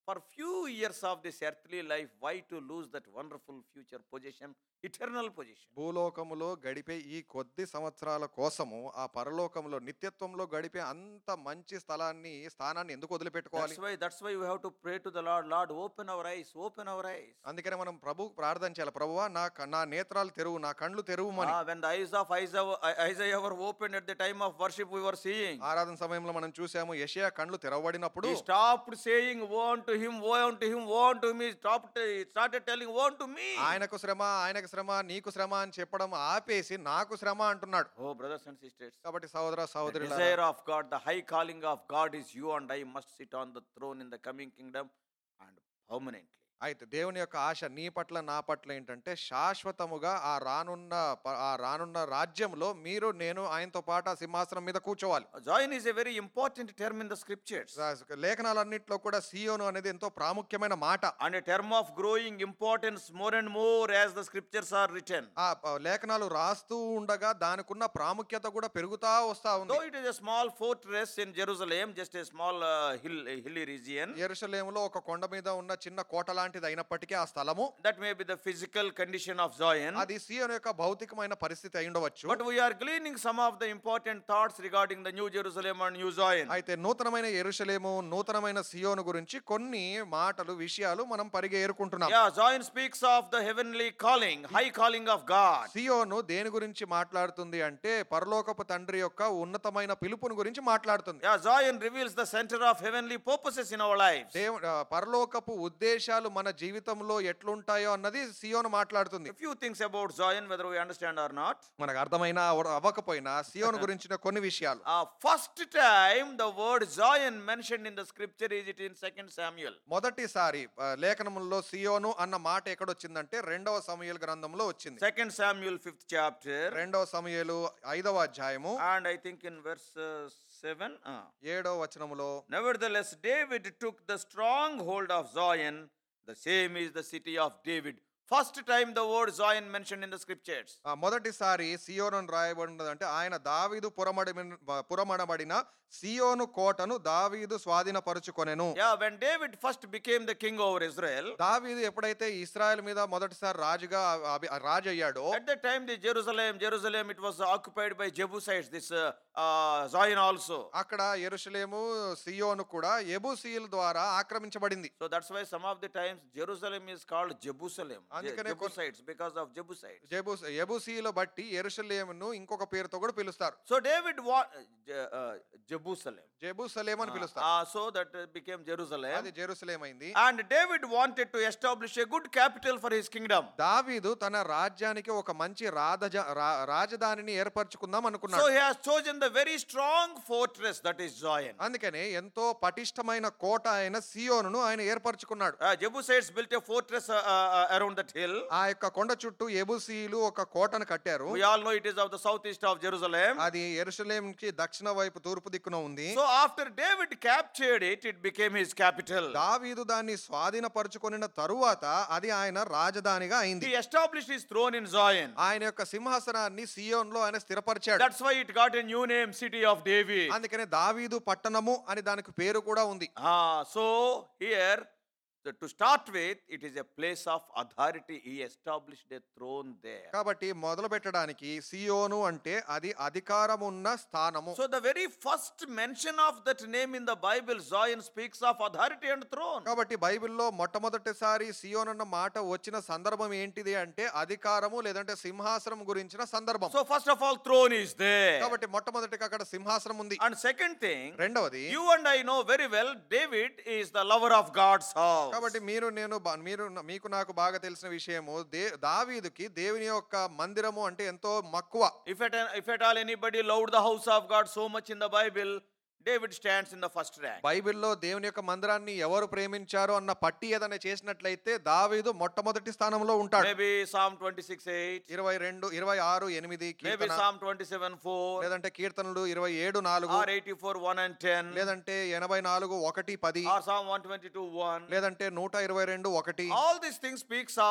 for few years of this earthly life, why to lose that wonderful future position, eternal position? భూలోకములో గడిపే ఈ కొద్ది సంవత్సరాల కోసము ఆ పరలోకములో నిత్యత్వంలో గడిపే అంత మంచి స్థలాన్ని స్థానాన్ని ఎందుకు వదిలిపెట్టుకోవాలి That's why, that's why we have to pray to the Lord, Lord, open our eyes, open our eyes. అందుకనే మనం ప్రభు ప్రార్థన చేయాలి ప్రభువా నా క- నా నేత్రాలు తెరువు నా కళ్ళు తెరువుమని Ah, when the eyes of Isaiah, Isaiah were opened at the time of worship, we were seeing. ఆరాధన సమయంలో మనం చూసాము యెషయా కళ్ళు తెరవబడినప్పుడు He stopped saying, woe unto him, woe unto him, woe unto him. He stopped, he started telling, woe unto me. ఆయనకు శ్రమ ఆయనకు శ్రమ నీకు శ్రమ అని చెప్పడం ఆపేసి నాకు శ్రమ అంటున్నాడు Oh, brothers and sisters. కాబట్టి సహోదర The సహోదరి desire of God, the high calling of God is you and I must sit on the throne in the coming kingdom and permanently. అయితే దేవుని యొక్క ఆశ నీ పట్ల నా పట్ల ఏంటంటే శాశ్వతముగా ఆ రానున్న ప- ఆ రానున్న రాజ్యంలో మీరు నేను ఆయనతో పాటు ఆ సింహాసనం మీద కూర్చోవాలి Zion is a very important term in the scriptures రా- లేఖనాలన్నింటిలో కూడా సియోను అనేది ఎంతో ప్రాముఖ్యమైన మాట and a term of growing importance more and more as the scriptures are written. ఆ ప- లేఖనాలు రాస్తూ ఉండగా దానికున్న ప్రాముఖ్యత కూడా పెరుగుతా వస్తా ఉంది Though it is a small fortress in Jerusalem, just a small uh, hill, a hilly region, ఎరుసలేములో ఒక కొండ మీద ఉన్న చిన్న కోట లాంటిది అయినప్పటికీ ఆ స్థలము that may be the physical condition of Zion. అది సియోను యొక్క భౌతికమైన పరిస్థితి అయి ఉండవచ్చు But we are gleaning some of the important thoughts regarding the New Jerusalem and New Zion. అయితే నూతనమైన ఎరుషలేము నూతనమైన సియోను గురించి కొన్ని మాటలు విషయాలు మనం పరిగె ఏరుకుంటున్నాం Yeah, Zion speaks of the heavenly calling, high calling of God. సియోను దేని గురించి మాట్లాడుతుంది అంటే పరలోకపు తండ్రి యొక్క ఉన్నతమైన పిలుపుని గురించి మాట్లాడుతుంది Yeah, Zion reveals the center of heavenly purposes in our lives. దేవు ఆ, పరలోకపు ఉద్దేశాలు మన జీవితంలో ఎట్లుంటాయో అన్నది సియోను మాట్లాడుతుంది A few things about Zion, whether we understand or not. మనకు అర్థమైనా అవ- అవ్వకపోయినా సియోను గురించిన కొన్ని విషయాలు Uh, first time the word Zion mentioned in the scripture is it in 2 Samuel. మొదటిసారి ఆ, లేఖనముల్లో సియోను అన్న మాట ఎక్కడొచ్చిందంటే రెండవ సమయలు గ్రంథంలో వచ్చింది 2 Samuel 5th chapter. రెండవ సమయలు ఐదవ అధ్యాయము And I think in verse uh, 7. uh, ఏడవ వచనములో Nevertheless, David took the stronghold of Zion. The same is the city of David. First time the word Zion mentioned in the scriptures. ఆ, మొదటిసారి సియోను అని రాయబడినది అంటే ఆయన దావీదు పురమడి పురమడబడిన సియోను కోటను దావీదు స్వాధీనపరుచుకొనెను Yeah, when David first became the king over Israel, దావీదు ఎప్పుడైతే ఇస్రాయల్ మీద మొదటిసారి రాజుగా అభి- రాజు అయ్యాడో at that time the Jerusalem, Jerusalem, it was occupied by Jebusites, this uh, uh, Zion also. అక్కడ ఎరుషలేము సియోను కూడా ఎబుసీల ద్వారా ఆక్రమించబడింది So that's why some of the times Jerusalem is called Jerusalem, Je- అందుకనే కొన్- Jebusites, because of Jebusites. జెబు ఎబుసీలు బట్టి ఎరుషలేమును ఇంకొక పేరుతో కూడా పిలుస్తారు So David wa- Je- uh, Jerusalem. జెబుసలేం అని పిలుస్తారు Uh, so that uh, became Jerusalem. అది జెరూసలేం అయింది And David wanted to establish a good capital for his kingdom. దావీదు తన రాజ్యానికి ఒక మంచి రాధజ రా- రాజధానిని ఏర్పరచుకుందాం So అనుకున్నాడు he has chosen the very strong fortress that is Zion. అందుకనే ఎంతో పటిష్టమైన కోట అయిన సియోనును ఆయన ఏర్పరచుకున్నాడు Uh, Jebusites built a fortress uh, uh, uh, around that hill. ఆ యొక్క కొండ చుట్టూ ఎబుసీలు ఒక కోటను కట్టారు We all know it is of the southeast of Jerusalem. అది ఎరుసలేంకి దక్షిణ వైపు తూర్పు దిక్కున ఉంది So after David captured it, it became his capital. దావీదు దాన్ని స్వాధీనపరుచుకొనిన తరువాత అది ఆయన రాజధానిగా అయింది He established his throne in Zion. ఆయన యొక్క సింహాసనాన్ని సియోన్లో ఆయన స్థిరపరిచాడు That's why it got a new name, City of David. అందుకనే దావీదు పట్టణము అని దానికి పేరు కూడా ఉంది Ah, so here, the- to start with, it is a place of authority. He established a throne there. కాబట్టి మొదలు పెట్టడానికి సియోను అంటే అది అధికారం ఉన్న స్థానము So the very first mention of that name in the Bible, Zion speaks of authority and throne. కాబట్టి బైబిల్లో మొట్టమొదటిసారి సియోన్ అన్న మాట వచ్చిన సందర్భం ఏంటిది అంటే అధికారము లేదంటే సింహాసనం గురించిన సందర్భం So first of all, throne is there. కాబట్టి మొట్టమొదటిగా అక్కడ సింహాసనం ఉంది And second thing, రెండవది you and I know very well, David is the lover of God's house. కాబట్టి మీరు నేను బా- మీరు మీకు నాకు బాగా తెలిసిన విషయము దే దావీదుకి దేవుని యొక్క మందిరము అంటే ఎంతో మక్కువ If at, if at all anybody loved the house of God so much in the Bible, David stands in the first rank. బైబిల్లో దేవుని యొక్క మందిరాన్ని ఎవరు ప్రేమించారో అన్న పట్టి ఏదైనా చేసినట్లయితే దావీదు మొట్టమొదటి స్థానంలో ఉంటాడు Maybe Psalm 26 8, ఇరవై రెండు ఇరవై ఆరు ఎనిమిది maybe కీర్తన Psalm 27 4, లేదంటే కీర్తనలు ఇరవై ఏడు నాలుగు or 84 1 and 10, లేదంటే ఎనభై నాలుగు ఒకటి పది or Psalm 122 1. లేదంటే నూట ఇరవై రెండు ఒకటి All these things speaks of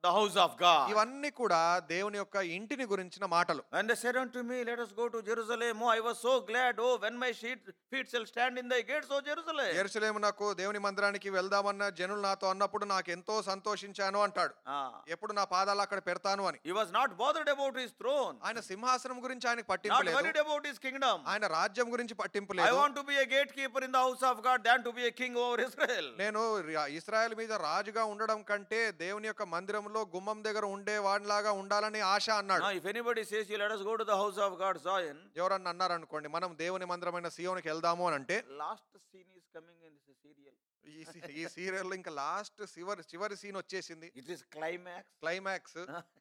the house of God. ఇవన్నీ కూడా దేవుని యొక్క ఇంటిని గురించిన మాటలు And they said unto me, Let us go to Jerusalem. Oh, I was so glad. Oh, when my feet, feet shall stand in thy gates, O Jerusalem. ఎరుసలేమునకు దేవుని మందిరానికి వెళ్దామన్న జనులు నాతో అన్నప్పుడు నాకు ఎంతో సంతోషించాను అంటాడు Ah. ఎప్పుడు నా పాదాలు అక్కడ పెడతాను అని He was not bothered about his throne, ఆయన సింహాసనం గురించి ఆయనకు పట్టింపు not లేదు worried about his kingdom. ఆయన రాజ్యం గురించి పట్టింపు I లేదు want to be a gatekeeper in the house of God than to be a king over Israel. నేను రి- ఇస్రాయేల్ మీద రాజుగా ఉండడం కంటే దేవుని యొక్క మందిరంలో గుమ్మం దగ్గర ఉండే వాడిలాగా ఉండాలని ఆశ అన్నాడు Now, if anybody says, you let us go to the house of God, Zion, ఎవరన్నా అన్నారనుకోండి మనం దేవుని మందిరమైన సియోనికి వెళ్దాము అని అంటే last scene is coming in this serial. ఈ సి- ఈ సీరియల్ ఇంకా లాస్ట్ చివరి చివరి సీన్ వచ్చేసింది It is climax. Climax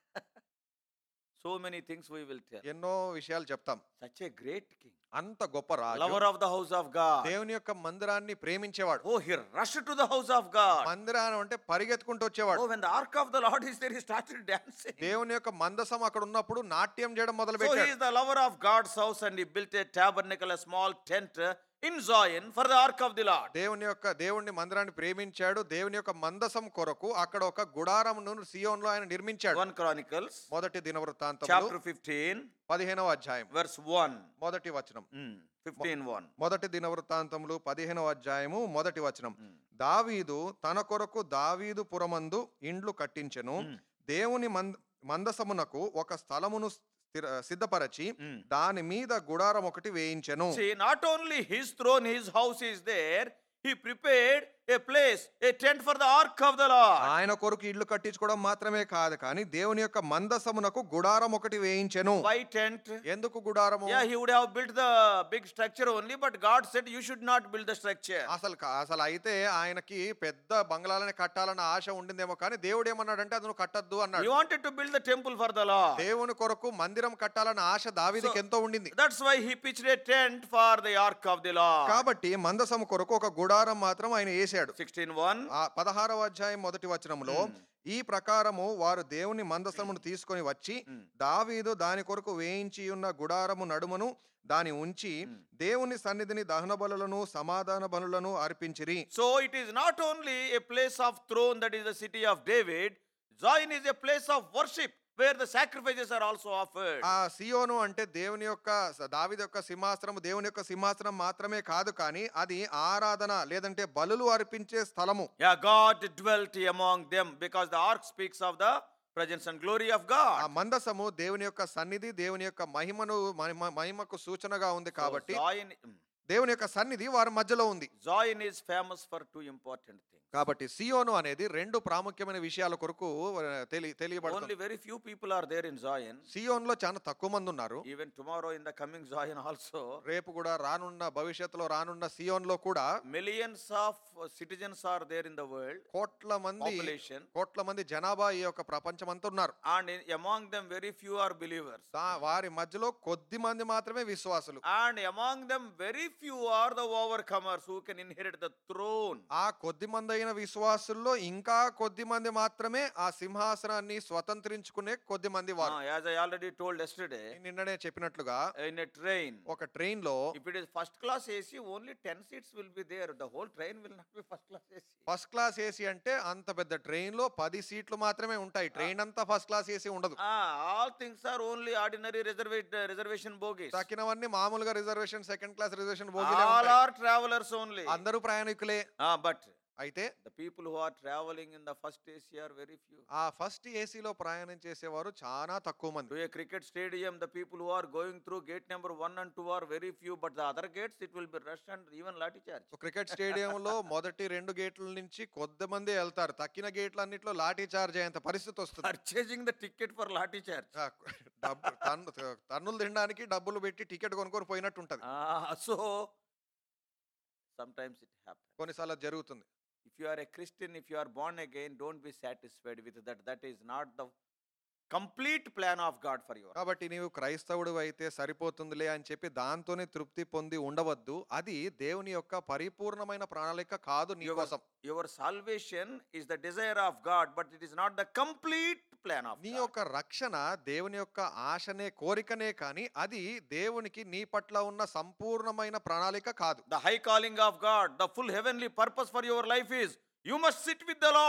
So many things we will tell. ఎన్నో విషయాలు చెప్తాం Such a great king, అంత గొప్ప రాజు lover of the house of God. దేవుని యొక్క మందిరాన్ని ప్రేమించేవాడు Oh, he rushed to the house of God. మందిరాన్ని అంటే పరిగెత్తుకుంటూ వచ్చేవాడు Oh, when the ark of the Lord is there, he started dancing. దేవుని యొక్క మందసం అక్కడ ఉన్నప్పుడు నాట్యం చేయడం మొదలు So he పెట్టాడు is the lover of God's house and he built a tabernacle, a small tent uh, in Zion for the ark of the Lord. దేవుని యొక్క దేవుని మందిరాన్ని ప్రేమించాడు దేవుని యొక్క మందసం కొరకు అక్కడ ఒక గుడారమును సియోన్లో ఆయన నిర్మించాడు 1 Chronicles మొదటి దినవృత్తాంతములు chapter 15, పదిహేనవ అధ్యాయం verse 1. మొదటి వచనం Mm, 15 1. మొదటి దినవృత్తాంతములు పదిహేనవ అధ్యాయము మొదటి వచనం దావీదు తన కొరకు దావీదు పురమందు ఇండ్లు కట్టించెను దేవుని మంద మందసమునకు ఒక స్థలమును స్థిర- సిద్ధపరచి దాని మీద గుడారం ఒకటి వేయించెను See, not only his throne, his house is there, he prepared a place, a tent for the ark of the Lord. ఆయన కొరకు ఇల్లు కట్టించుకోవడం మాత్రమే కాదు కానీ దేవుని యొక్క మందసమునకు గుడారం ఒకటి వేయించెను Why tent? ఎందుకు గుడారము Yeah, he would have built the big structure only, but God said you should not build the structure. అసలు కా- అసలు అయితే ఆయనకి పెద్ద బంగ్లాలని కట్టాలన్న ఆశ ఉండిందేమో కానీ దేవుడు ఏమన్నాడంటే అది నువ్వు కట్టద్దు He అన్నాడు wanted to build the temple for the Lord. దేవుని కొరకు మందిరం కట్టాలన్న ఆశ దావీదికి ఎంతో ఉండింది That's why he pitched a tent for the ark of the Lord. కాబట్టి మందసము కొరకు ఒక గుడారం మాత్రం ఆయన వేసాడు 16.1. ఆ పదహారవ అధ్యాయం మొదటి వచనంలో ఈ ప్రకారము వారు దేవుని మందసమును తీసుకొని వచ్చి దావీదు దాని కొరకు వేయించి ఉన్న గుడారము నడుమును దాని ఉంచి దేవుని సన్నిధిని దహన బలులను సమాధాన బలులను అర్పించిరి So it is not only a place of throne that is the city of David, Zion is a place of worship where the sacrifices are also offered. ఆ సియోను అంటే దేవుని యొక్క దావిది యొక్క సింహాసనం దేవుని యొక్క సింహాసనం మాత్రమే కాదు కానీ అది ఆరాధన లేదంటే బలులు అర్పించే స్థలము Yeah, God dwelt among them because the ark speaks of the presence and glory of ఆ God. మందసము దేవుని యొక్క సన్నిధి దేవుని యొక్క మహిమను మహిమ- మహిమకు సూచనగా ఉంది So కాబట్టి Zion, mm, దేవుని యొక్క సన్నిధి వారి మధ్యలో ఉంది Zion is famous for two important things. కాబట్టి సియోను అనేది రెండు ప్రాముఖ్యమైన విషయాల కొరకు ఆ, తెలి తెలియబడుతుంది Only very few people are there in Zion. సియోన్ లో చాలా తక్కువ మంది ఉన్నారు Even tomorrow in the coming Zion also, రేపు కూడా రానున్న భవిష్యత్తులో రానున్న సియోన్ లో కూడా millions of uh, citizens are there in the world, కోట్ల మంది population, కోట్ల మంది జనాభా ఈ యొక్క ప్రపంచం అంతా ఉన్నారు and in, among them very few are believers. దా- వారి మధ్యలో కొద్ది మంది మాత్రమే విశ్వాసులు And among them very few are the overcomers who can inherit the throne. ఆ కొద్ది మంది అయిన విశ్వాసుల్లో ఇంకా కొద్ది మంది మాత్రమే ఆ సింహాసనాన్ని స్వతంత్రించుకునే కొద్ది మంది వారు Ah, as I already told yesterday, నిన్ననే చెప్పినట్లుగా in a train, ఒక ట్రైన్ లో if it is first class AC, only 10 seats will be there. The whole train will not be first class AC. First class AC అంటే అంత పెద్ద train లో పది సీట్లు మాత్రమే ఉంటాయి ట్రైన్ అంతా ఫస్ట్ క్లాస్ ఏసీ ఉండదు Ah, all things are only ordinary reserva- reservation bogies. తక్కినవన్నీ మామూలుగా reservation second class reservation All are travelers only. అందరూ ప్రయాణికులే Ah, but అయితే the people who are traveling in the first AC are very few. ఆ first ఏసీలో ప్రయాణం చేసేవారు చాలా తక్కువ మంది To a cricket stadium, the people who are going through gate number one and two are very few, but the other gates it will be rush and even lathi charge. Cricket స్టేడియంలో మొదటి రెండు గేట్ల నుంచి కొద్ది మంది వెళ్తారు తక్కిన గేట్లన్నిట్లో lathi charge అయ్యేంత పరిస్థితి వస్తుంది Purchasing the ticket for lathi charge. ఆ, డబ్బు తన్ను తన్నులు తినడానికి డబ్బులు పెట్టి టికెట్ కొనుక్కొని పోయినట్టు ఉంటది Ah, so sometimes it happens. కొన్నిసార్లు అది జరుగుతుంది If you are a Christian, if you are born again, don't be satisfied with that. That is not the complete plan of God for your life. కాబట్టి నీవు క్రైస్తవుడు అయితే సరిపోతుందిలే అని చెప్పి దాంతోనే తృప్తి పొంది ఉండవద్దు అది దేవుని యొక్క పరిపూర్ణమైన ప్రణాళిక కాదు నీ Your, కోసం your salvation is the desire of God, but it is not the complete plan of నీ God. యొక్క రక్షణ దేవుని యొక్క ఆశనే కోరికనే కానీ అది దేవునికి నీ పట్ల ఉన్న సంపూర్ణమైన ప్రణాళిక కాదు The high calling of God, the full heavenly purpose for your life is you must sit with the Lord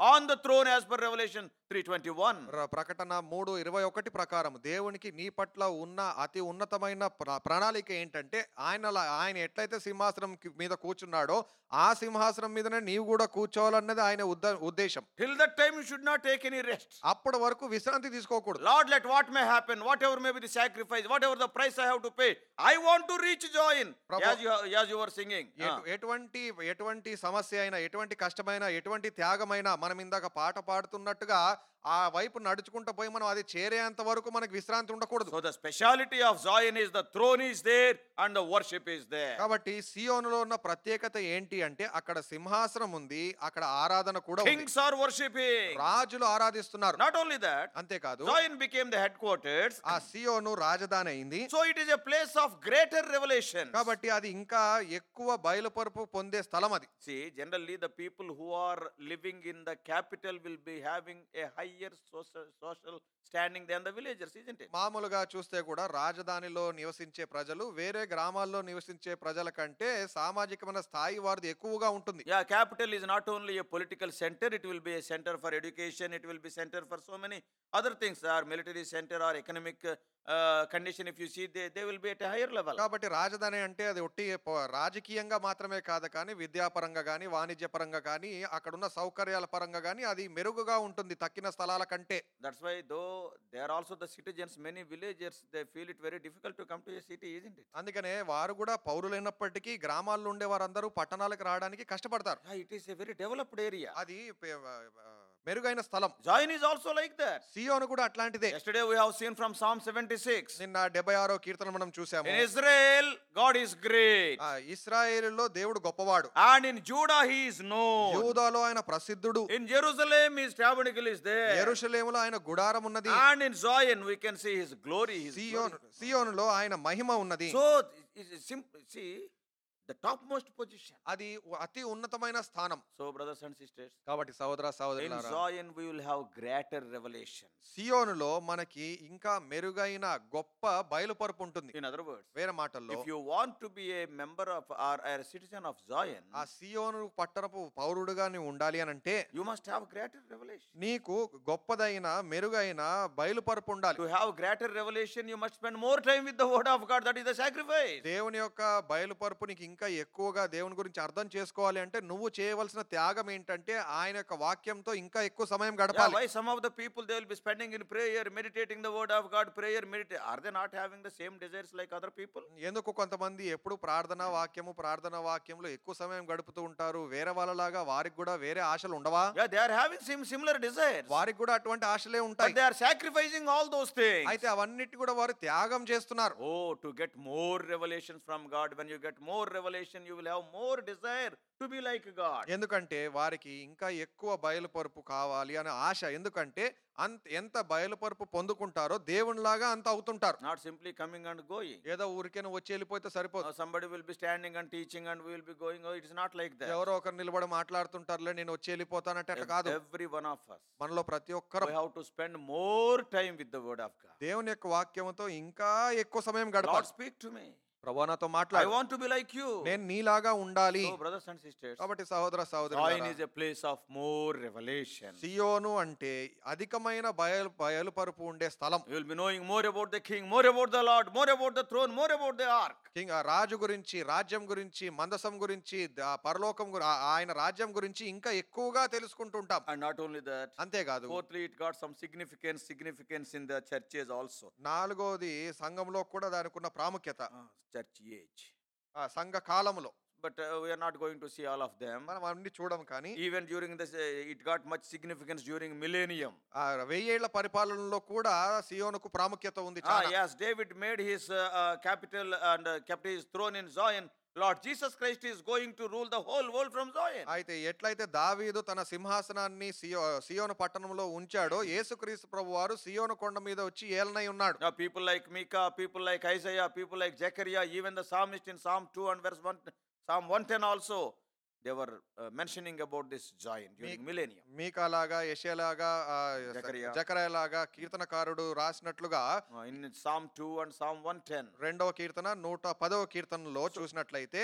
on the throne as per Revelation 3:21. ర- ప్రకటన మూడు ఇరవై ఒకటి ప్రకారం దేవునికి నీ పట్ల ఉన్న అతి ఉన్నతమైన ప్ర- ప్రణాళిక ఏంటంటే ఆయన ఆయన ఎట్లయితే సింహాసనం కి- మీద కూర్చున్నాడో ఆ సింహాసనం మీదనే నీవు కూడా కూర్చోవాలన్నది ఆయన ఉద్ద- ఉద్దేశం Till that time you should not take any rest. అప్పటి వరకు విశ్రాంతి తీసుకోకూడదు Lord, let what may happen, whatever may be the sacrifice, whatever the price I have to pay, I want to reach join. Prabhu- As you, as you were singing. Ah. ఎటు- ఎటువంటి ఎటువంటి సమస్య అయినా ఎటువంటి కష్టమైనా ఎటువంటి త్యాగమైనా మనం ఇందాక పాట పాడుతున్నట్టుగా ఆ వైపు నడుచుకుంటూ పోయి మనం అది చేరేంత వరకు మనకి విశ్రాంతి ఉండకూడదు So the speciality of Zion is the throne is there and the worship is there. కాబట్టి సియోనులో ఉన్న ప్రత్యేకత ఏంటి అంటే అక్కడ సింహాసనం ఉంది అక్కడ ఆరాధన కూడా ఉంది Kings are worshipping. రాజులు ఆరాధిస్తున్నారు Not only that, అంతేకాదు Zion became the headquarters. ఆ సియోను రాజధాని అయింది So it is a place of greater revelation. కాబట్టి అది ఇంకా ఎక్కువ బయలుపరుపు పొందే స్థలం అది See, generally the people who are living in the capital will be having a higher social, social standing than the villagers, isn't it? మామూలుగా చూస్తే కూడా రాజధానిలో నివసించే ప్రజలు వేరే గ్రామాల్లో నివసించే ప్రజల కంటే సామాజికమైన స్థాయి వారిది ఎక్కువగా ఉంటుంది Yeah, capital is not only a political center, it will be a center for education, it will be center for so many other things, or military center or economic uh, uh, condition, if you see, they, they will be at a higher level. కాబట్టి రాజధాని అంటే అది ఒట్టి ప- రాజకీయంగా మాత్రమే కాదు కానీ విద్యాపరంగా కానీ వాణిజ్యపరంగా కానీ అక్కడున్న సౌకర్యాల పరంగా కానీ అది మెరుగుగా ఉంటుంది తక్కిన స్థలాల కంటే That's why though they are also the citizens, many villagers, they feel it very difficult to come to a city, isn't it? అందుకనే వారు కూడా పౌరులైనప్పటికీ గ్రామాల్లో ఉండే వారందరూ పట్టణాలకు రావడానికి కష్టపడతారు Yeah, it is a very developed area. అది పె- ఆ, మెరుగైన స్థలం Zion is also like that. సియోను కూడా అట్లాంటిదే Yesterday we have seen from Psalm 76. నిన్న డెబ్బై ఆరో కీర్తన మనం చూసాము In Israel, God is great. ఆ ఇస్రాయేలులో దేవుడు గొప్పవాడు And in Judah, he is known. యూదాలో ఆయన ప్రసిద్ధుడు In Jerusalem, his tabernacle is there. ఎరుషలేములో ఆయన గుడారం ఉన్నది And in Zion, we can see his glory. His Sion glory. సియోనులో ఆయన మహిమ ఉన్నది So, it is sim- see, the topmost position. అది అతి ఉన్నతమైన స్థానం So, brothers and sisters, కాబట్టి సహోదర in సహోదరులారా Zion, we will have greater revelation. సియోనులో మనకి ఇంకా మెరుగైన గొప్ప బయలుపరుపు ఉంటుంది In other words, వేరే మాటల్లో if you want to be a member of or a citizen of Zion, ఆ సియోను పట్టణపు పౌరుడుగా నీవు ఉండాలి అని అంటే you must have greater revelation. నీకు గొప్పదైన మెరుగైన బయలుపరుపు ఉండాలి To have greater revelation, you must spend more time with the word of God. That is the sacrifice. దేవుని యొక్క బయలుపరుపు నీకు ఇంకా ఎక్కువగా దేవుని గురించి అర్థం చేసుకోవాలి అంటే నువ్వు చేయవలసిన త్యాగం ఏంటంటే ఆయన యొక్క వాక్యంతో ఇంకా ఎక్కువ సమయం Yeah, గడపాలి why some of the people they will be spending in prayer, meditating the word of God, prayer, meditate. Are they not having the same desires like other people? ఎందుకు కొంతమంది ఎప్పుడు ప్రార్థనా వాక్యము ప్రార్థనా వాక్యంలో ఎక్కువ సమయం గడుపుతూ ఉంటారు వేరే వాళ్ళలాగా వారికి కూడా వేరే ఆశలు ఉండవా Yeah, they are having some similar desires. వారికి కూడా అటువంటి ఆశలే But ఉంటాయి they are sacrificing all those things. అయితే అవన్నిటి కూడా వారు త్యాగం చేస్తున్నారు Oh, to get more revelations from God. When you get more revelation, you will have more desire to be like God. ఎందుకంటే వారికి ఇంకా ఎక్కువ బయలుపరుపు కావాలి అనే ఆశ ఎందుకంటే అంత ఎంత బయలుపరుపు పొందుకుంటారో దేవునిలాగా అంత అవుతుంటారు Not simply coming and going. ఏదో ఊరికే నువ్వు వచ్చి వెళ్ళిపోతే సరిపోదు Uh, somebody will be standing and teaching and we will be going. Oh, it is not like that. ఎవరో ఒకరు నిలబడి మాట్లాడుతుంటారులే నేను వచ్చి వెళ్ళిపోతానంటే అట్లా కాదు Every one of us. మనలో ప్రతి We ఒక్కరు have to spend more time with the word of God. దేవుని యొక్క వాక్యంతో ఇంకా ఎక్కువ సమయం Lord, గడపాలి speak to me. ప్రభా నాతో I మాట్లాడు want to be like you. నేను నీలాగా ఉండాలి So, brothers and sisters, కాబట్టి సహోదర Zion సహోదరు is a place of more revelation. సియోను అంటే అధికమైన బయలు బయలుపరుపు ఉండే స్థలం You will be knowing more about the king, more about the Lord, more about the throne, more about the ark. King ఆ రాజు గురించి రాజ్యం గురించి మందసం గురించి ద- పరలోకం గురి- ఆ- ఆయన రాజ్యం గురించి ఇంకా ఎక్కువగా తెలుసుకుంటుంటాం And not only that, అంతేకాదు fourthly, it got some significance, significance in the churches also. నాలుగోది సంఘంలో కూడా దానికి ఉన్న ప్రాముఖ్యత Ah, church age. ఆ సంఘ కాలములో But uh, we are not going to see all of them. మనం అన్ని చూడం కానీ Even during this, uh, it got much significance during millennium. ఆ వెయ్యేళ్ల పరిపాలనలో కూడా సియోనుకు ప్రాముఖ్యత ఉంది Ah, చాలా yes, David made his uh, uh, capital and uh, kept his throne in Zion. Lord Jesus Christ is going to rule the whole world from Zion. అయితే ఎట్లయితే దావీదు తన సింహాసనాన్ని సియో సియోను పట్టణంలో ఉంచాడో యేసుక్రీస్తు ప్రభు వారు సియోను కొండ మీద వచ్చి ఏలనై ఉన్నాడు Now, people like Micah, people like Isaiah, people like Zechariah, even the psalmist in Psalm 2 and verse 1, Psalm 110 also, they were uh, mentioning about this Zion during Me- millennium. మీకాలాగా యెషయాలాగా ఆ, జకరియా. జకరయలాగా కీర్తనకారుడు రాసినట్లుగా Uh, in Psalm 2 and Psalm 110. రెండవ కీర్తన నూట పదవ కీర్తనలో చూసినట్లయితే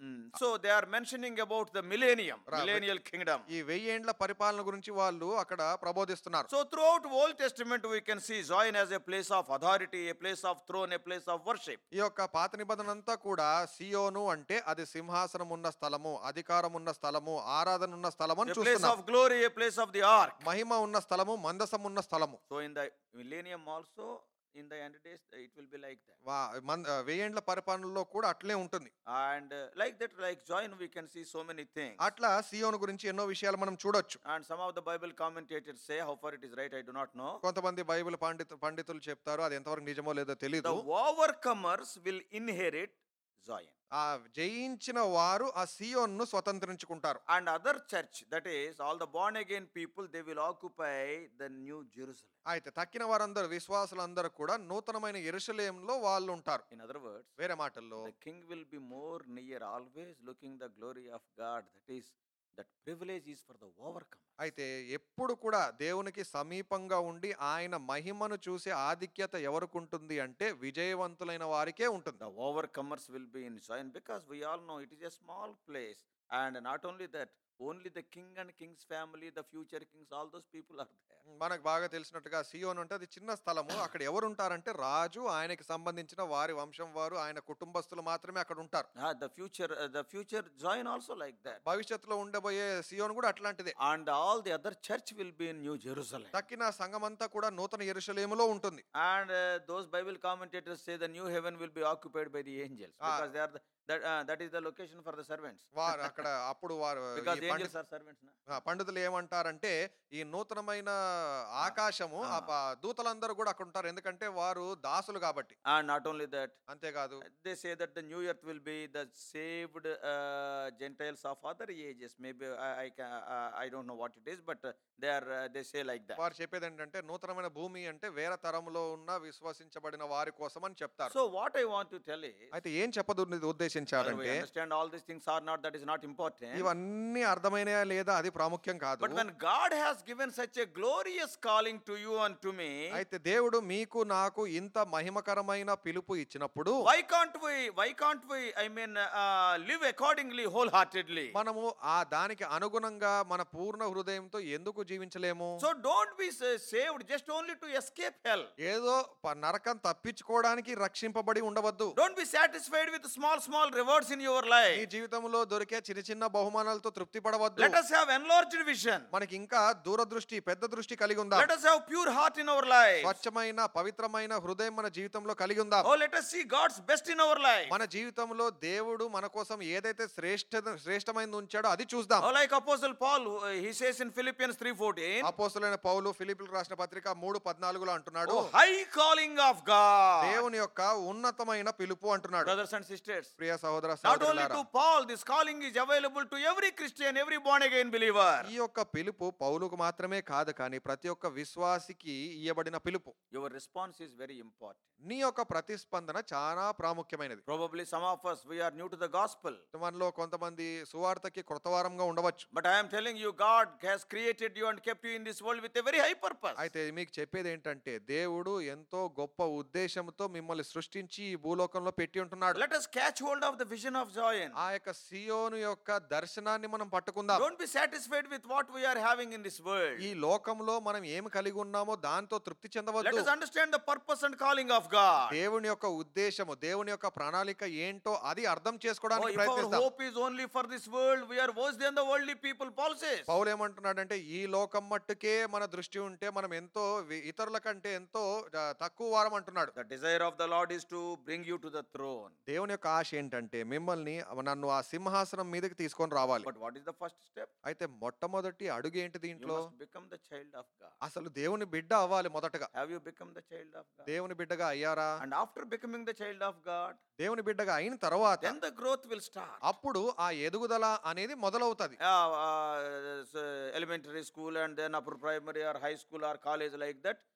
Mm. So they are mentioning about the millennium, Ra- millennial kingdom. ఈ వెయ్యేండ్ల పరిపాలన గురించి వాళ్ళు అక్కడ ప్రబోధిస్తున్నారు So throughout Old Testament, we can see Zion as a place of authority, a place of throne, a place of worship. ఈ యొక్క పాత నిబంధన అంతా కూడా సియోను అంటే అది సింహాసనం ఉన్న స్థలము అధికారం ఉన్న స్థలము ఆరాధన ఉన్న స్థలము A అని place చూస్తున్నాం of glory, a place of the ark. మహిమ ఉన్న స్థలము మందసం ఉన్న స్థలము So in the millennium also, in the end days, it will be like that. వా- మన్- ఆ, వెయ్యేండ్ల పరిపాలనలో కూడా అట్లే ఉంటుంది And uh, like that, like Zion, we can see so many things. అట్లా సియోను గురించి ఎన్నో విషయాలు మనం చూడొచ్చు And some of the Bible commentators say, how far it is right, I do not know. కొంతమంది బైబిల్ పండితు పండితులు చెప్తారు అది ఎంతవరకు నిజమో లేదో The తెలియదు overcomers will inherit Zion. ఆ జయించిన వారు ఆ సియోన్ను స్వతంత్రించుకుంటారు And other church, that is, all the born again people, they will occupy the new Jerusalem. అయితే తక్కిన వారందరూ విశ్వాసులందరూ కూడా నూతనమైన ఎరుసలేంలో వాళ్ళు ఉంటారు In other words, వేరే మాటల్లో the king will be more near, always looking the glory of God. That is, that privilege is for the overcomer. అయితే ఎప్పుడు కూడా దేవునికి సమీపంగా ఉండి ఆయన మహిమను చూసే ఆధిక్యత ఎవరికి ఉంటుంది అంటే విజయవంతులైన వారికే ఉంటుంది The overcomers will be in Zion because we all know it is a small place. And not only that, only the king and king's family, the future kings, all those people are there. మనకు బాగా తెలిసినట్టుగా సియోన్ అంటే అది చిన్న స్థలము అక్కడ ఎవరు ఉంటారంటే రాజు ఆయనకి సంబంధించిన వారి వంశం వారు ఆయన కుటుంబస్తులు మాత్రమే అక్కడ ఉంటారు Ah, the future, uh, the future Zion also like that. భవిష్యత్తులో ఉండబోయే సియోన్ కూడా అట్లాంటిదే And all the other church will be in New Jerusalem. తక్కిన సంఘమంతా కూడా నూతన ఎరుసలేములో ఉంటుంది And uh, those Bible commentators say the new heaven will be occupied by the angels Ah. because they are the, that, uh, that is the location for the servants. వారు అక్కడ అప్పుడు వారు ఈ Because పండితు- angels are servants. Na? ఆ, పండితులు ఏమంటారంటే ఈ నూతనమైన ఆకాశము ఆ ఆ. ప- దూతలందరూ కూడా అక్కడ ఉంటారు ఎందుకంటే వారు దాసులు కాబట్టి And not only that, అంతేకాదు they say that the new earth will be the saved uh, Gentiles of other ages. Maybe I, I, can, uh, I don't know what it is, but uh, they are uh, they say like that. వారు చెప్పేది ఏంటంటే నూతనమైన భూమి అంటే వేరే తరంలో ఉన్న విశ్వసించబడిన వారి కోసం అని చెప్తారు So what I want to tell is, అయితే ఏం చెప్పదు well, we ఉద్దేశించారంటే understand all these things are not that is not important. ఇవన్నీ అర్థమైనయా లేదా అది ప్రాముఖ్యం కాదు But when God has given such a glorious calling to you and to me, అయితే దేవుడు మీకు నాకు ఇంత మహిమకరమైన పిలుపు ఇచ్చినప్పుడు why can't we? Why can't we? I mean, uh, live accordingly, wholeheartedly. మనము ఆ దానికి అనుగుణంగా మన పూర్ణ హృదయంతో ఎందుకు జీవించలేము So don't be sa- saved just only to escape hell. ఏదో ప- నరకం తప్పించుకోవడానికి రక్షింపబడి ఉండవద్దు Don't be satisfied with small, small rewards in your నీ life. జీవితంలో దొరికే చిన్న చిన్న బహుమానాలతో తృప్తి పడవద్దు Let us have enlarged vision. మనకి ఇంకా దూరదృష్టి పెద్ద దృష్టి కలిగి ఉందా Let us have pure heart in our life. స్వచ్ఛమైన పవిత్రమైన హృదయం మన జీవితంలో కలిగి ఉందా Oh, let us see God's best in our life. మన జీవితంలో దేవుడు మన కోసం ఏదైతే శ్రేష్ఠ శ్రేష్టమైనది ఉంచాడో అది చూద్దాం Oh, like Apostle Paul, who, uh, he says in Philippians 3.14, అపోస్తులైన పౌలు ఫిలిపిలకు రాసిన పత్రిక మూడు పద్నాలుగులో అంటున్నాడు Oh, high calling of God. దేవుని యొక్క ఉన్నతమైన పిలుపు అంటున్నాడు Brothers and sisters, ప్రియ సహోదర not only సహోదరులారా to Paul, this calling is available to every Christian, every born again believer. ఈ యొక్క పిలుపు పౌలుకు మాత్రమే కాదు కానీ ప్రతి ఒక్క విశ్వాసికి ఇయ్యబడిన పిలుపు Your response is very important. నీ యొక్క ప్రతిస్పందన చాలా ప్రాముఖ్యమైనది Probably some of us, we are new to the gospel. మనలో కొంతమంది సువార్తకి కృతవారంగా ఉండవచ్చు But I am telling you, God has created you and kept you in this world with a very high purpose. అయితే మీకు చెప్పేది ఏంటంటే దేవుడు ఎంతో గొప్ప ఉద్దేశంతో మిమ్మల్ని సృష్టించి ఈ భూలోకంలో పెట్టి ఉంటున్నాడు Let us catch hold of the vision of Zion. ఆ యొక్క సియోను యొక్క దర్శనాన్ని మనం పట్టుకుందాం Don't be satisfied with what we are having in this world. ఈ లోకంలో మనం ఏమి కలిగి ఉన్నామో దాంతో తృప్తి Let చెందవద్దు us understand the purpose and calling of God. దేవుని యొక్క ఉద్దేశము దేవుని యొక్క ప్రణాళిక ఏంటో అది అర్థం Oh, చేసుకోవడానికి if our ప్రయత్నిస్తాం hope is only for this world, we are worse than the worldly people, Paul says. పౌలు ఏమంటున్నాడంటే ఈ లోకం మట్టుకే మన దృష్టి ఉంటే మనం ఎంతో వి- ఇతరుల కంటే ఎంతో ఆ, తక్కువ వారం అంటున్నాడు The desire of the Lord is to bring you to the throne. దేవుని యొక్క ఆశ ఏంటంటే మిమ్మల్ని నన్ను ఆ సింహాసనం మీదకి తీసుకొని రావాలి But what is the first step? అయితే మొట్టమొదటి అడుగు ఏంటి You దీంట్లో must become the child of God. అసలు దేవుని బిడ్డ అవ్వాలి మొదటగా Have you become the child of God? దేవుని బిడ్డగా అయ్యారా And after becoming the child of God, దేవుని బిడ్డగా అయిన తర్వాత then the growth will start. అప్పుడు ఆ ఎదుగుదల అనేది మొదలవుతుంది Uh, uh, so elementary school and then upper primary or high school or college like that.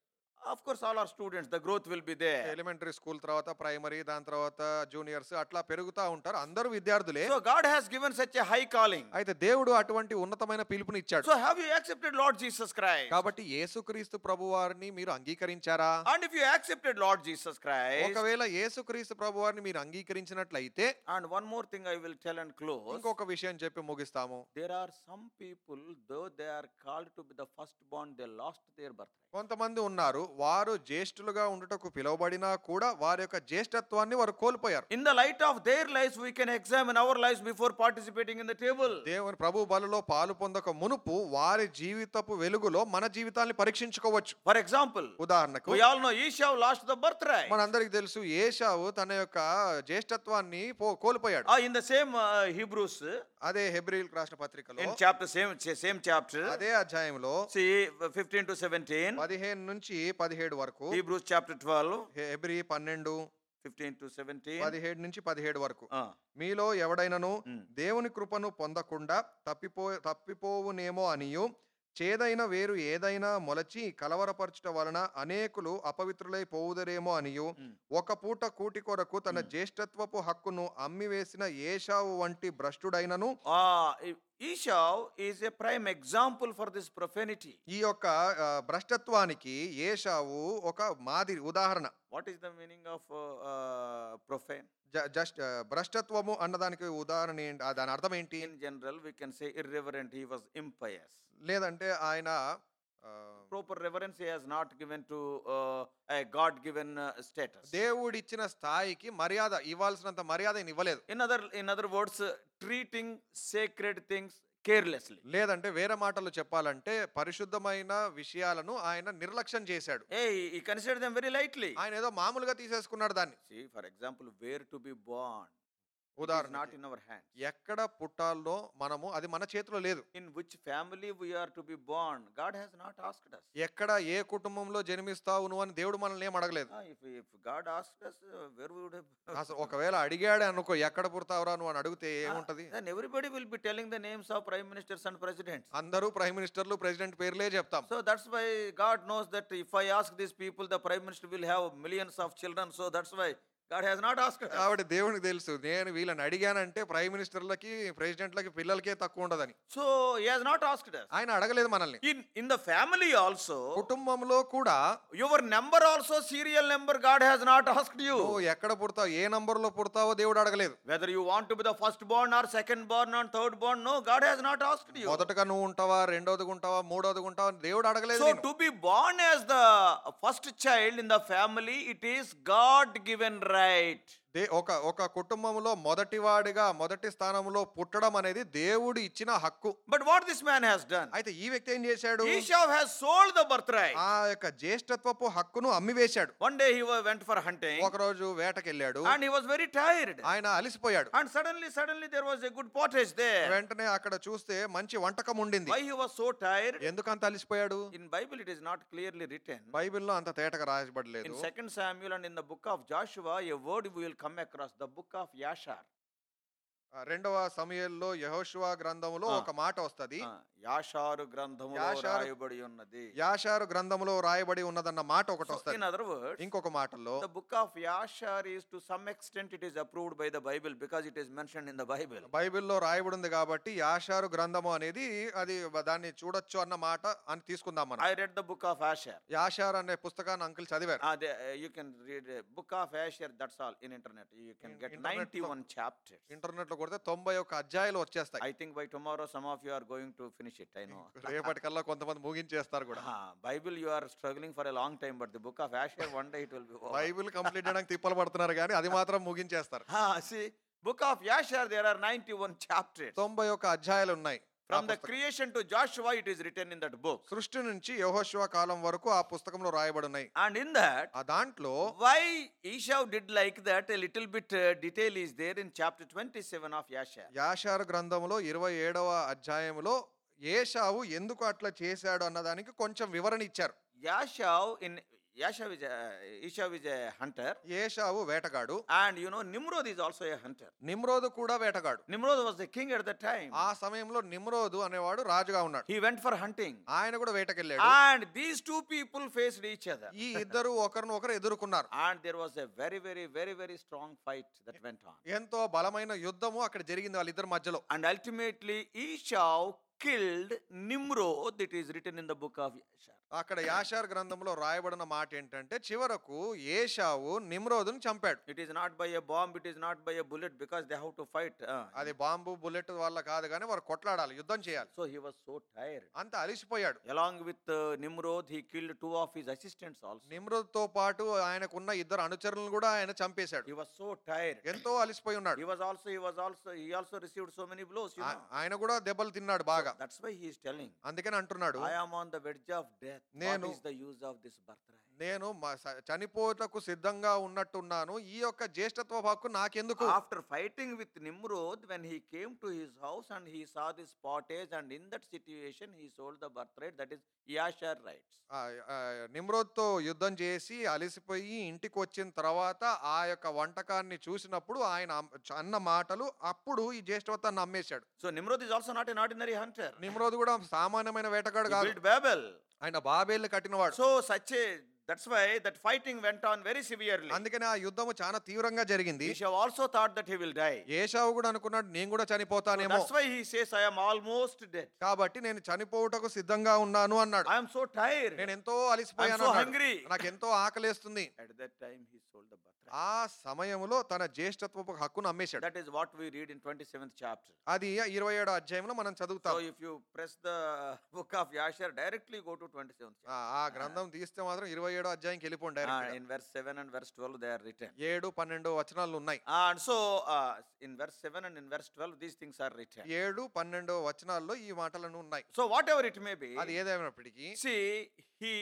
Of course, all our students, the growth will be there. Elementary school తర్వాత primary దాని తర్వాత juniors అట్లా పెరుగుతా ఉంటారు అందరూ విద్యార్థులే So God has given such a high calling. అయితే దేవుడు అటువంటి ఉన్నతమైన పిలుపుని ఇచ్చాడు So have you accepted Lord Jesus Christ? కాబట్టి యేసుక్రీస్తు ప్రభు వారిని మీరు అంగీకరించారా And if you accepted Lord Jesus Christ, ఒకవేళ యేసుక్రీస్తు ప్రభు వారిని మీరు అంగీకరించినట్లయితే and one more thing I will tell and close. ఇంకొక విషయం చెప్పి ముగిస్తాము There are some people, though they are called to be the firstborn, they lost their birthright. కొంతమంది ఉన్నారు వారు జ్యేష్ఠులుగా ఉండుటకు పిలువబడినా కూడా వారి యొక్క జ్యేష్ఠత్వాన్ని వారు కోల్పోయారు In the light of their lives, we can examine our lives before participating in the table. దేవుని ప్రభు బలలో పాలు పొందక మునుపు వారి జీవితపు వెలుగులో మన జీవితాన్ని పరీక్షించుకోవచ్చు For example, ఉదాహరణకు we all know Esau lost the birthright. మనందరికి తెలుసు ఏషావు తన యొక్క జ్యేష్ఠత్వాన్ని పో- కోల్పోయాడు Ah, in the same uh, Hebrews, అదే హెబ్రిల్ రాష్ట్ర పత్రికలో in chapter same same chapter, అదే అధ్యాయంలో see 15 to 17, పదిహేను నుంచి పదిహేడు వరకు Hebrews chapter 12, హెబ్రి పన్నెండు 15 to 17. పదిహేడు నుంచి పదిహేడు వరకు Ah, మీలో ఎవడైనను Mm. దేవుని కృపను పొందకుండా తప్పిపో తప్పిపోవునేమో అనియు చేదైన వేరు ఏదైనా మొలచి కలవరపరచుట వలన అనేకులు అపవిత్రులై పోవుదరేమో అనియు Mm. ఒక పూట కూటి కొరకు తన జ్యేష్ఠత్వపు హక్కును అమ్మివేసిన ఏషావు వంటి భ్రష్టుడైనను ah, Esau is a prime example for this profanity. ఈ యొక్క ఆ, భ్రష్టత్వానికి ఏషావు ఒక మాదిరి ఉదాహరణ What is the meaning of uh, uh, profane? జ- జస్ట్ ఆ, భ్రష్టత్వము అన్నదానికి ఉదాహరణ ఏంటి ఆ, దాని అర్థం ఏంటి In general, we can say irreverent. He was impious. లేదంటే ఆయన ఆ, Proper reverence he has not given to uh, a God-given uh, status. దేవుడిచ్చిన స్థాయికి మర్యాద ఇవ్వాల్సినంత మర్యాద ఈయన ఇవ్వలేదు In other, in other words, uh, treating sacred things carelessly. లేదంటే వేరే మాటలు చెప్పాలంటే పరిశుద్ధమైన విషయాలను ఆయన నిర్లక్ష్యం చేశాడు Hey, he considered them very lightly. ఆయన ఏదో మామూలుగా తీసేసుకున్నాడు దాన్ని See, for example, where to be born. It is ఉదాహరణ not in our hands. ఎక్కడ పుట్టాలో మనము అది మన చేతిలో లేదు In which family we are to be born, God has not asked us. ఎక్కడ ఏ కుటుంబంలో జన్మిస్తావు నువ్వు అని దేవుడు మనల్ని ఏం అడగలేదు Ah, if, if God asked us, uh, where we would have. అసలు ఒకవేళ అడిగాడే అనుకో ఎక్కడ పుడతావురా నువ్వు అని అడిగితే Ah, ఏముంటది then everybody will be telling the names of prime ministers and presidents. అందరూ ప్రైమ్ మినిస్టర్లు ప్రెసిడెంట్ పేర్లే చెప్తాం So that's why God knows that if I ask these people, the prime minister will have millions of children. So that's why God has not asked us. కాబట్టి దేవునికి తెలుసు నేను వీళ్ళని అడిగానంటే prime మినిస్టర్లకి ప్రెసిడెంట్లకి పిల్లలకే తక్కువ ఉండదని So he has not asked us. ఆయన అడగలేదు మనల్ని In in the family also, కుటుంబంలో కూడా your number also serial number God has not asked you. నువ్వు ఎక్కడ పుడతావు ఏ నంబర్లో పుడతావో దేవుడు అడగలేదు Whether you want to be the firstborn or secondborn or thirdborn, no, God has not asked you. మొదటగా నువ్వు ఉంటావా రెండోదిగా ఉంటావా మూడోదిగా ఉంటావా అని దేవుడు అడగలేదు So నిన్ను. to be born as the first child in the family, it is God given right. దే- ఒక ఒక కుటుంబంలో మొదటివాడిగా మొదటి స్థానంలో పుట్టడం అనేది దేవుడు ఇచ్చిన హక్కు But what this man has done, అయితే ఈ వ్యక్తి ఏం చేశాడు Esau has sold the birthright. ఆ యొక్క జ్యేష్ఠత్వపు హక్కును అమ్మివేశాడు One day he wa- went for hunting ఒకరోజు వేటకెళ్ళాడు and he was very tired. ఆయన అలిసిపోయాడు And suddenly, suddenly there was a good pottage there. వెంటనే అక్కడ చూస్తే మంచి వంటకం ఉండింది Why he was so tired? ఎందుకు అంత అలిసిపోయాడు In Bible it is not clearly written. బైబిల్లో అంత తేటగా రాయబడలేదు In 2 Samuel and in the book of Joshua, a word we will come across, the book of Yashar. ఆ, రెండవ సమయంలో యహోషువ గ్రంథములో ఆ. ఒక మాట వస్తది ఆ, యాషారు గ్రంథములో యాషారు- రాయబడి ఉన్నది యాషారు గ్రంథములో రాయబడి ఉన్నదన్న మాట ఒకటి So, వస్తది in other words, ఇంకొక మాటల్లో the book of Yashar is to some extent it is approved by the Bible because it is mentioned in the Bible. బైబిల్లో రాయబడి ఉంది కాబట్టి యాషారు గ్రంథము అనేది అది దాన్ని చూడొచ్చు అన్న మాట అని తీసుకుందాం మనం I read the book of Asher. యాషార్ అనే పుస్తకాన్ని అంకుల్ చదివారు Ah, the, uh, you can read uh, book of Asher. That's all in internet. You can In- get internet lo- 91 chapters. Internet లో కొడితే తొంభై ఒక్క అధ్యాయులు వచ్చేస్తాయి I think by tomorrow some of you are going to finish it. I know. రేపటికల్లా కొంతమంది ముగించేస్తారు కూడా Ah, Bible you are struggling for a long time, but the book of Asher one day it will be over. Bible complete చేయడానికి తిప్పలు పడుతున్నారు కానీ అది మాత్రం ముగించేస్తారు Ah, see, book of Yashar there are 91 chapters. తొంభై ఒక్క అధ్యాయాలు ఉన్నాయి ఆ From the పుస్తకం. creation to Joshua it is written in that book. సృష్టి నుంచి యెహోషువ కాలం వరకు ఆ పుస్తకంలో రాయబడి ఉన్నాయి And in that, ఆ దాంట్లో why Esau did like that, a little bit uh, detail is there in chapter 27 of Yashar. యాషారు గ్రంథంలో ఇరవై ఏడవ అధ్యాయంలో ఏషావు ఎందుకు అట్లా చేశాడు అన్నదానికి కొంచెం వివరణ ఇచ్చారు Yashau in Yashav is a, Ishav is a hunter, ఏషావు వేటగాడు and you know Nimrod is also a hunter. నిమ్రోదు కూడా వేటగాడు Nimrod was the king at that time. ఆ సమయంలో నిమ్రోదు అనేవాడు రాజుగా ఉన్నాడు He went for hunting, ఆయన కూడా వేటకెళ్ళాడు and these two people faced each other. ఈ ఇద్దరు ఒకరిని ఒకరు ఎదుర్కొన్నారు And there was a very, very, very, very strong fight that went on. ఎంతో బలమైన యుద్ధము అక్కడ జరిగింది వాళ్ళిద్దరి మధ్యలో And ultimately, Esau killed Nimrod, it is written in the book of Yashar. అక్కడ యాషార్ గ్రంథంలో రాయబడిన మాట ఏంటంటే చివరకు ఏషావు నిమ్రోదుని చంపాడు It is not by a bomb, it is not by a bullet, because they have to fight. uh. అది bomb bullet వల్ల కాదు కానీ వారు కొట్లాడాలి యుద్ధం చేయాలి So he was so tired. అంత అలిసిపోయాడు Along with uh, Nimrod, he killed two of his assistants also. నిమ్రోద్తో పాటు ఆయనకున్న ఇద్దరు అనుచరులను కూడా ఆయన చంపేశాడు He was so tired. ఎంతో అలిసిపోయి ఉన్నాడు He was also, he was also, he also received so many blows, you ఆ- know. ఆయన కూడా దెబ్బలు తిన్నాడు బాగా That's why he is telling, అందుకని అంటున్నాడు I am on the verge of death. What నేను- is the use of this birthright? నేను మ- స- చనిపోటకు సిద్ధంగా ఉన్నట్టున్నాను ఈ యొక్క జ్యేష్ఠత్వ హక్కు నాకెందుకు After fighting with Nimrod, when he came to his house and he saw this pottage, and in that situation he sold the birthright, that is Yashar rights. ఆ, ఆ, నిమ్రోద్తో యుద్ధం చేసి అలిసిపోయి ఇంటికి వచ్చిన తర్వాత ఆ యొక్క వంటకాన్ని చూసినప్పుడు ఆయన అమ్- చ- అన్న మాటలు అప్పుడు ఈ జ్యేష్ఠత్వాన్ని అమ్మేశాడు So Nimrod is also not an ordinary hunter. Nimrod కూడా సామాన్యమైన వేటగాడు He కాదు built Babel. ఆయన బాబేళ్ళు కట్టినవాడు So such a that's why that fighting went on very severely. అందుకని ఆ యుద్ధము చాలా తీవ్రంగా జరిగింది Esau also thought that he will die. ఏషావు కూడా అనుకున్నాడు నేను కూడా So చనిపోతానేమో that's why he says, I am almost dead. కాబట్టి నేను చనిపోవుటకు సిద్ధంగా ఉన్నాను అన్నాడు I am so tired. నేను ఎంతో అలిసిపోయాను I'm so అన్నాడు. hungry. నాకు ఎంతో ఆకలేస్తుంది At that time he sold the birthright. ఆ సమయంలో తన జ్యేష్ఠత్వపు హక్కును అమ్మేశాడు That is what we read in 27th chapter. అది ఇరవై ఏడో అధ్యాయంలో మనం చదువుతాం So if you press the book of Yashar, directly go to 27th chapter. ఆ ఆ గ్రంథం తీస్తే మాత్రం ఇరవై ఏడో అధ్యాయంకి వెళ్ళిపోండి Ah, direct గా. in verse 7 and verse 12 they are written. ఏడు పన్నెండు వచనాలు ఉన్నాయి And so uh, in verse 7 and in verse 12 these things are written. ఏడు పన్నెండు వచనాల్లో ఈ మాటలను ఉన్నాయి So whatever it may be, అది ఏదేమైనప్పటికీ see, he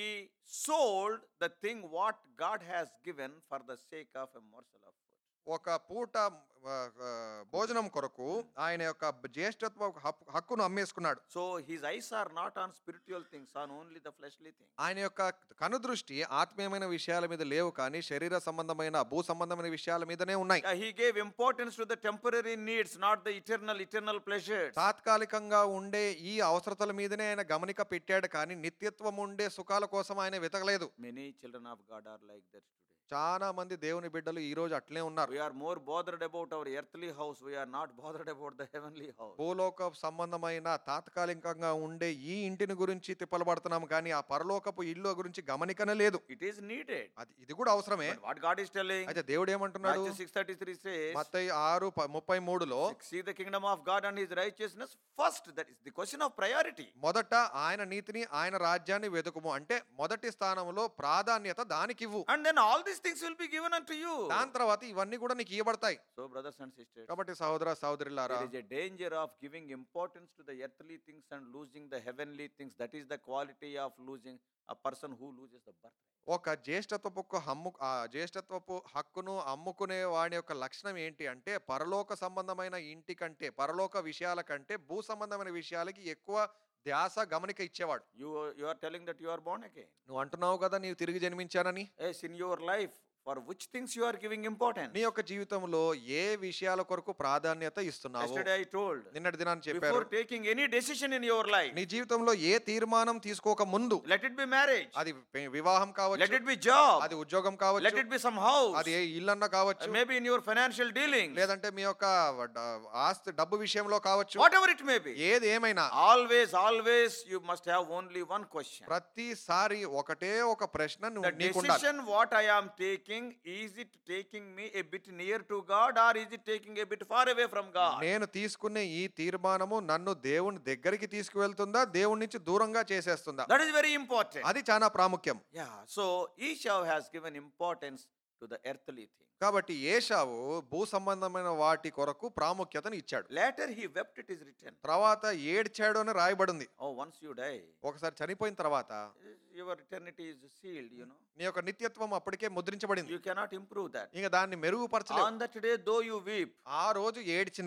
sold the thing what God has given for the sake of a morsel of food. ఒక పూట ఆ, ఆ, భోజనం కొరకు ఆయన యొక్క జ్యేష్ఠత్వ హక్కు- హక్కును అమ్మేసుకున్నాడు So his eyes are not on spiritual things, on only the fleshly things. ఆయన యొక్క కనుదృష్టి ఆత్మీయమైన విషయాల మీద లేవు కానీ శరీర సంబంధమైన భూ సంబంధమైన విషయాల మీదనే ఉన్నాయి Yeah, he gave importance to the temporary needs, not the eternal, eternal pleasures. తాత్కాలికంగా ఉండే ఈ అవసరతల మీదనే ఆయన గమనిక పెట్టాడు కానీ నిత్యత్వం ఉండే సుఖాల కోసం ఆయన వెతకలేదు Many children of God are like that today. చాలా మంది దేవుని బిడ్డలు ఈ రోజు అట్లే ఉన్నారు We are more bothered about our earthly house. We are not bothered about the heavenly house. భూలోక సంబంధమైన తాత్కాలికంగా ఉండే ఈ ఇంటిని గురించి తిప్పలబడుతున్నాం కానీ ఆ పరలోకపు ఇల్లు గురించి గమనికనే లేదు It is needed. అది ఇది కూడా అవసరమే But what God is telling, అయితే దేవుడు ఏమంటున్నాడు Matthew 6:33 says, మత్తయి ఆరు ప- ముప్పై మూడులో "Seek the kingdom of God and His righteousness first." That is the question of priority. మొదట ఆయన నీతిని ఆయన రాజ్యాన్ని వెతుకుము అంటే మొదటి స్థానంలో ప్రాధాన్యత దానికివ్వు And then all these things will be given unto you. దాని తర్వాత ఇవన్నీ కూడా నీకు ఇవ్వబడతాయి So, brothers and sisters, కాబట్టి సహోదర సహోదరులారా there is a danger of giving importance to the earthly things and losing the heavenly things. That is the quality of losing a person who loses the birth. ఒక జ్యేష్ఠత్వపు hum ఆ జ్యేష్ఠత్వపు హక్కును అమ్ముకునే వాడి యొక్క లక్షణం ఏంటి అంటే పరలోక సంబంధమైన ఇంటి కంటే పరలోక విషయాల కంటే భూ సంబంధమైన విషయాలకి ఎక్కువ ధ్యాస గమనిక ఇచ్చేవాడు You, you are telling that you are born again. నువ్వు అంటున్నావు కదా నీవు తిరిగి జన్మించానని Yes, in your life, for which things you are giving importance? నీ యొక్క జీవితంలో ఏ విషయాల కొరకు ప్రాధాన్యత ఇస్తున్నావు Yesterday I told, నిన్నటి దినాన్ని చెప్పారు before taking any decision in your life, నీ జీవితంలో ఏ తీర్మానం తీసుకోక ముందు let it be marriage, అది పె- వివాహం let కావచ్చు it be job, అది ఉద్యోగం let కావచ్చు it be some house, అది ఏ ఇల్లన్న కావచ్చు maybe in your financial dealings, లేదంటే మీ యొక్క డ- ఆస్తి డబ్బు విషయంలో కావచ్చు whatever it may be. ఏది ఏమైనా Always, always you must have only one question. ప్రతిసారి ఒకటే ఒక ప్రశ్న The నువ్వు నీకుండాలి decision what I am taking, is it taking me a bit near to God or is it taking a bit far away from God? నేను తీసుకునే ఈ తీర్మానము నన్ను దేవుని దగ్గరికి తీసుకువెళ్తుందా దేవుని నుంచి దూరంగా చేసేస్తుందా That is very important. అది చాలా ప్రాముఖ్యం Yeah, so Esau has given importance to the earthly thing. కాబట్టి ఏషావు భూ సంబంధమైన వాటి కొరకు ప్రాముఖ్యతను ఇచ్చాడు Later he wept, it is written. తర్వాత ఏడ్చాడు అని రాయబడింది Oh, once you die, ఒకసారి చనిపోయిన తర్వాత your eternity is sealed, you know. నీ యొక్క నిత్యత్వం అప్పటికే ముద్రించబడింది You cannot improve that. ఇంకా దాన్ని మెరుగుపరచలేవు On that day, though you weep, ఆ రోజు ఏడ్చినా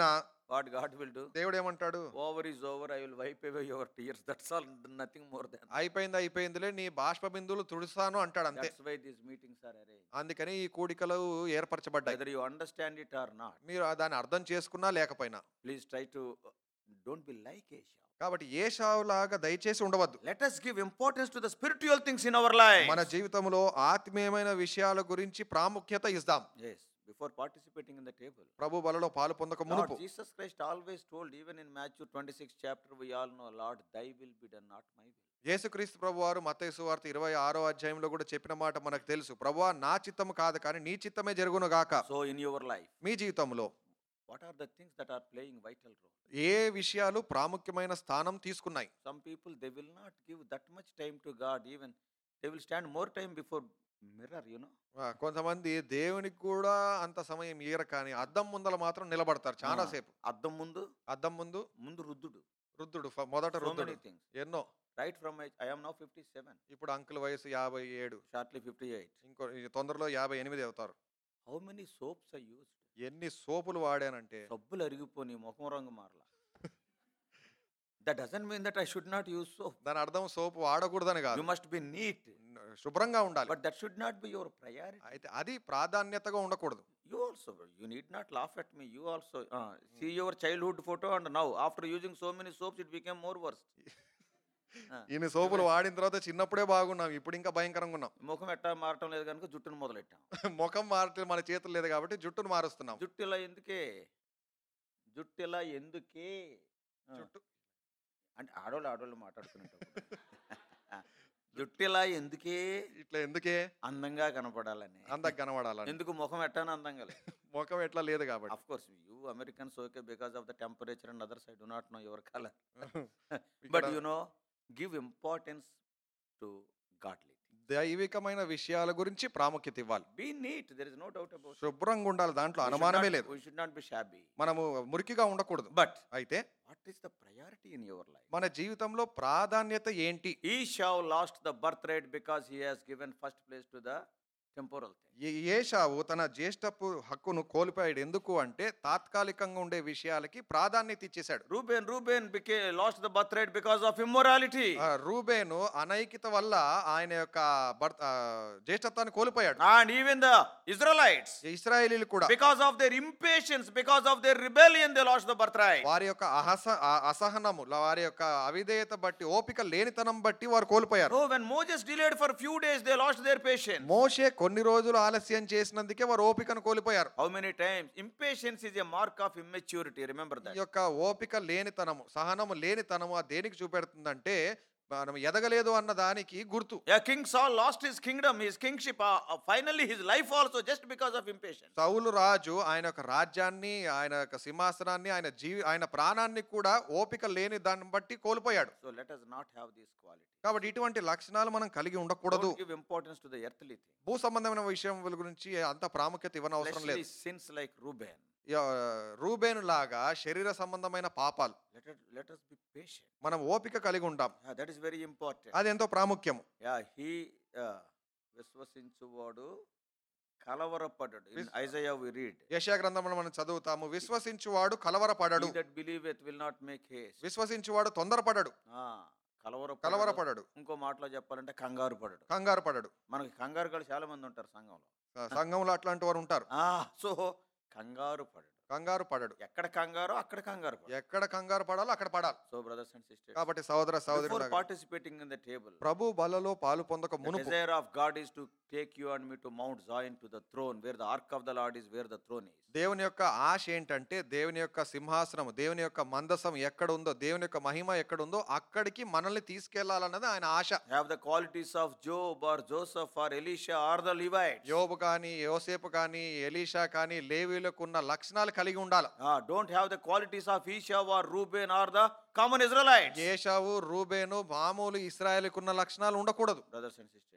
What God will do? దేవుడు ఏమంటాడు Over is over. I will wipe away your tears. That's all. Nothing more than. అయిపోయింది అయిపోయిందిలే నీ బాష్ప బిందువులు తుడుస్తాను అంటాడు అంతే That's why these meetings are arranged. అందుకని ఈ కూడికలు ఏర్పరచబడ్డాయి Whether you understand it or not, మీరు ఆ దాన్ని అర్థం చేసుకున్నా లేకపోయినా please try to uh, don't be like Asia. కాబట్టి ఏ షావులాగా దయచేసి ఉండవద్దు Let us give importance to the spiritual things in our life. మన జీవితంలో ఆత్మీయమైన విషయాల గురించి ప్రాముఖ్యత ఇద్దాం Yes, before participating in the table. ప్రభు బలలో పాలు పొందక Lord మునుపు Jesus Christ always told, even in Matthew 26 chapter, we all know, Lord, thy will be done, not my will. యేసుక్రీస్తు ప్రభు వారు మత్తయి వార్త ఇరవై ఆరో అధ్యాయంలో కూడా చెప్పిన మాట మనకు తెలుసు ప్రభువా నా చిత్తము కాదు కానీ నీ చిత్తమే జరుగును గాక So, in your life, మీ జీవితంలో what are the things that are playing vital role? ఏ విషయాలు ప్రాముఖ్యమైన స్థానం తీసుకున్నాయి Some people, they will not give that much time to God, even they will stand more time before mirror, you know. ఆ, కొంతమంది దేవునికి కూడా అంత సమయం ఇయ్యరు కానీ అద్దం ముందల మాత్రం నిలబడతారు చాలా Ah. సేపు అద్దం ముందు అద్దం ముందు ముందు రుద్దుడు రుద్దుడు ఫ- మొదట సో రుద్దుడు మెనీ థింగ్స్ ఎన్నో right from I am now fifty seven ఇప్పుడు అంకుల్ వయసు యాభై ఏడు షార్ట్లీ ఫిఫ్టీ ఎయిట్ ఇంకో ఈ తొందరలో యాభై ఎనిమిది అవుతారు how many soaps I use ఎన్ని సోపులు వాడానంటే సబ్బులు అరిగిపోని ముఖం రంగు మారలా that doesn't mean that I should not use soap దాని అర్థం సోపు వాడకూడదని యు కాదు మస్ట్ బి నీట్ శుభ్రంగా ఉండాలి but that should not be your priority అయితే అది ప్రాధాన్యతగా ఉండకూడదు you also you need not laugh at me you also see your childhood photo and now after using so many soaps it became more worse ఈయన సోపులు వాడిన తర్వాత చిన్నప్పుడే బాగున్నాం ఇప్పుడు ఇంకా భయంకరంగా ఉన్నాం ముఖం ఎట్టా మారటం లేదు కనుక జుట్టును మొదలెట్టాం ముఖం మారట్లేదు మన చేతులు లేదు కాబట్టి జుట్టును మారుస్తున్నాం జుట్టు ఇలా ఎందుకే జుట్టు ఇలా ఎందుకే ఆ. జుట్టు అంటే ఆడోళ్ళు ఆడోళ్ళు మాట్లాడుకునేటప్పుడు జుట్టు ఇలా ఎందుకే ఇట్లా ఎందుకే అందంగా కనపడాలని అందకు కనబడాలని ఎందుకు ముఖం ఎట్టాను అందంగా లేదు ముఖం ఎట్లా లేదు కాబట్టి of course you Americans okay because of the temperature and others I do not know your colour but ఇక్కడ you know give importance to godly దైవికమైన విషయాల గురించి ప్రాముఖ్యత ఇవ్వాలి be neat there is no doubt about శుభ్రంగా ఉండాలి దాంట్లో అనుమానమే లేదు we should not be shabby మనము మురికిగా ఉండకూడదు బట్ అయితే what is the priority in your life మన జీవితంలో ప్రాధాన్యత ఏంటి Esau lost the birthright because he has given first place to the temporal thing. ఏ- ఏషావు తన జ్యేష్ఠపు హక్కును కోల్పోయాడు ఎందుకు అంటే తాత్కాలికంగా ఉండే విషయాలకి ప్రాధాన్యత ఇచ్చేశాడు Reuben, Reuben became lost the birthright because of immorality. ఆ, రూబేను అనైక్యత వల్ల ఆయన యొక్క భర్త ఆ, జ్యేష్ఠత్వాన్ని కోల్పోయాడు And even the Israelites, ఇస్రాయేలీలు కూడా because of their impatience, because of their rebellion, they lost the birthright. వారి యొక్క అహస ఆ- అసహనము ల- వారి యొక్క అవిధేయత బట్టి ఓపిక లేనితనం బట్టి వారు కోల్పోయారు No, when Moses delayed for a few days, they lost their patience. మోషే కొన్ని రోజులు ఆలస్యం చేసినందుకే వారు ఓపికను కోల్పోయారు How many times? Impatience is a mark of immaturity. Remember ఈ that. యొక్క ఓపిక లేనితనము సహనము లేనితనము ఆ దేనికి చూపెడుతుందంటే మనం ఎదగలేదు అన్న దానికి గుర్తు Yeah, King Saul lost his kingdom, his kingship, uh, uh, finally his life also, just because of impatience. సౌలు రాజు ఆయన యొక్క రాజ్యాన్ని ఆయన యొక్క సింహాసనాన్ని ఆయన జీవి ఆయన ప్రాణాన్ని కూడా ఓపిక లేని దాన్ని బట్టి కోల్పోయాడు So let us not have these qualities. కాబట్టి ఇటువంటి లక్షణాలు మనం కలిగి ఉండకూడదు Don't give importance to the earthly thing. భూ సంబంధమైన విషయం గురించి అంత ప్రాముఖ్యత ఇవ్వనవసరం Especially లేదు sins like Reuben. యా- రూబేను లాగా శరీర సంబంధమైన పాపాలు Let, it, let us be patient. మనం ఓపిక కలిగి ఉంటాం Yeah, that is very important. అది ఎంతో ప్రాముఖ్యం Yeah, he uh, విశ్వసించువాడు కలవరపడ్డాడు ఇన్ విస్- ఐజయా వి రీడ్ యశా గ్రంథంలో మనం చదువుతాము విశ్వసించువాడు కలవరపడడు that believe it will not make haste విశ్వసించువాడు తొందరపడడు కలవర కలవరపడడు ఇంకో మాటలో చెప్పాలంటే కంగారు పడడు కంగారు పడడు మనకి కంగారు కూడా చాలా మంది ఉంటారు సంఘంలో ఆ, సంఘంలో అట్లాంటి వారు ఉంటారు సో కంగారు పడడు కంగారు పడడు ఎక్కడ కంగారో అక్కడ కంగారు పడడు ఎక్కడ కంగారు పడాలో అక్కడ పడాలి సో బ్రదర్స్ అండ్ సిస్టర్స్ కాబట్టి సహోదర బిఫోర్ సహోదరుడు పార్టిసిపేటింగ్ ఇన్ ద టేబుల్ ప్రభు బలలో పాలు పొందక The మునుపు desire of God is to take you and me to Mount Zion to the throne, where the ark of the Lord is where the throne is. దేవుని యొక్క ఆశ ఏంటంటే దేవుని యొక్క సింహాసనం దేవుని యొక్క మందసం ఎక్కడ ఉందో దేవుని యొక్క మహిమ ఎక్కడ ఉందో అక్కడికి మనల్ని తీసుకెళ్లాలన్నది ఆయన ఆశ Have the qualities of Job or Joseph or Elisha or the Levites. యోబు కానీ యోసేపు కానీ ఎలీషా కానీ లేవీలకు ఉన్న లక్షణాలు కలిగి ఉండాలి Ah, don't have the qualities of Esau or Reuben or the common Israelites. ఏషావు రూబేను మామూలు ఇస్రాయేల్కు ఉన్న లక్షణాలు ఉండకూడదు Brothers and sisters,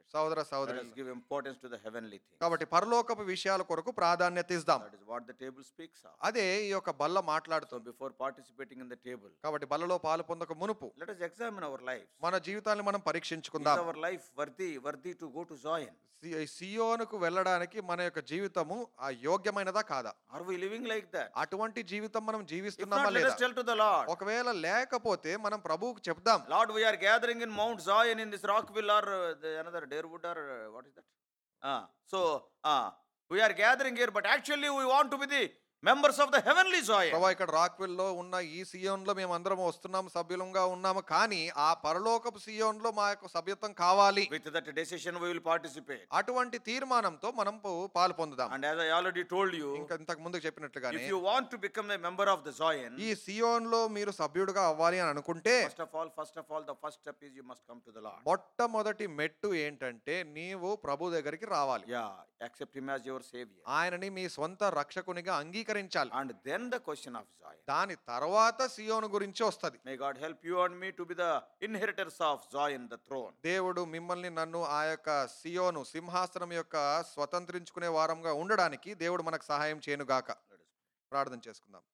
సహోదర Let సహోదరి us give importance to the heavenly things. కాబట్టి పరలోకపు విషయాల కొరకు ప్రాధాన్యత ఇద్దాం That is what the table speaks of. అదే ఈ యొక్క బల్ల So మాట్లాడుతుంది before participating in the table, కాబట్టి బల్లలో పాలు పొందక మునుపు let us examine our lives. మన జీవితాన్ని మనం Is పరీక్షించుకుందాం our life worthy, worthy to go to Zion? సి- సియోనుకు వెళ్ళడానికి మన యొక్క జీవితము ఆ యోగ్యమైనదా కాదా Are we living like that? అటువంటి జీవితం మనం If జీవిస్తున్నామా not, let లేదా us tell to the Lord. ఒకవేళ లేకపోతే మనం ప్రభువుకు చెప్దాం Lord, we are gathering in Mount Zion in this Rockville or uh, the, another Darewood or uh, what is that? Ah, so uh, we are gathering here, but actually we want to be the members of the heavenly Zion. ప్రభా ఇక్కడ రాక్విల్ లో ఉన్న ఈ సియోన్ లో మేము అందరం వస్తున్నాము సభ్యులంగా ఉన్నాము కానీ ఆ పరలోకపు సియోన్ లో మా యొక్క సభ్యత్వం కావాలి With that decision, we will participate. అటువంటి తీర్మానంతో మనం పో- పాలు పొందుదాం And as I already told you, ఇంకా ఇంతకు ముందు చెప్పినట్లుగానే if you want to become a member of the Zion, ఈ సియోన్ లో మీరు సభ్యుడుగా అవ్వాలి అని అనుకుంటే first of all, first of all, the first step is you must come to the Lord. మొట్టమొదటి మెట్టు ఏంటంటే నీవు ప్రభు దగ్గరికి రావాలి Yeah, accept Him as your Savior. ఆయనని మీ సొంత రక్షకునిగా అంగీకరించాలి And then the question of Zion. దాని తర్వాత సియోను గురించి వస్తది May God help you and me to be the inheritors of Zion, the throne. దేవుడు మిమ్మల్ని నన్ను ఆ యొక్క సియోను సింహాసనం యొక్క స్వతంత్రించుకునే వారంగా ఉండడానికి దేవుడు మనకు సహాయం చేయనుగాక Let us pray. ప్రార్థన చేసుకుందాం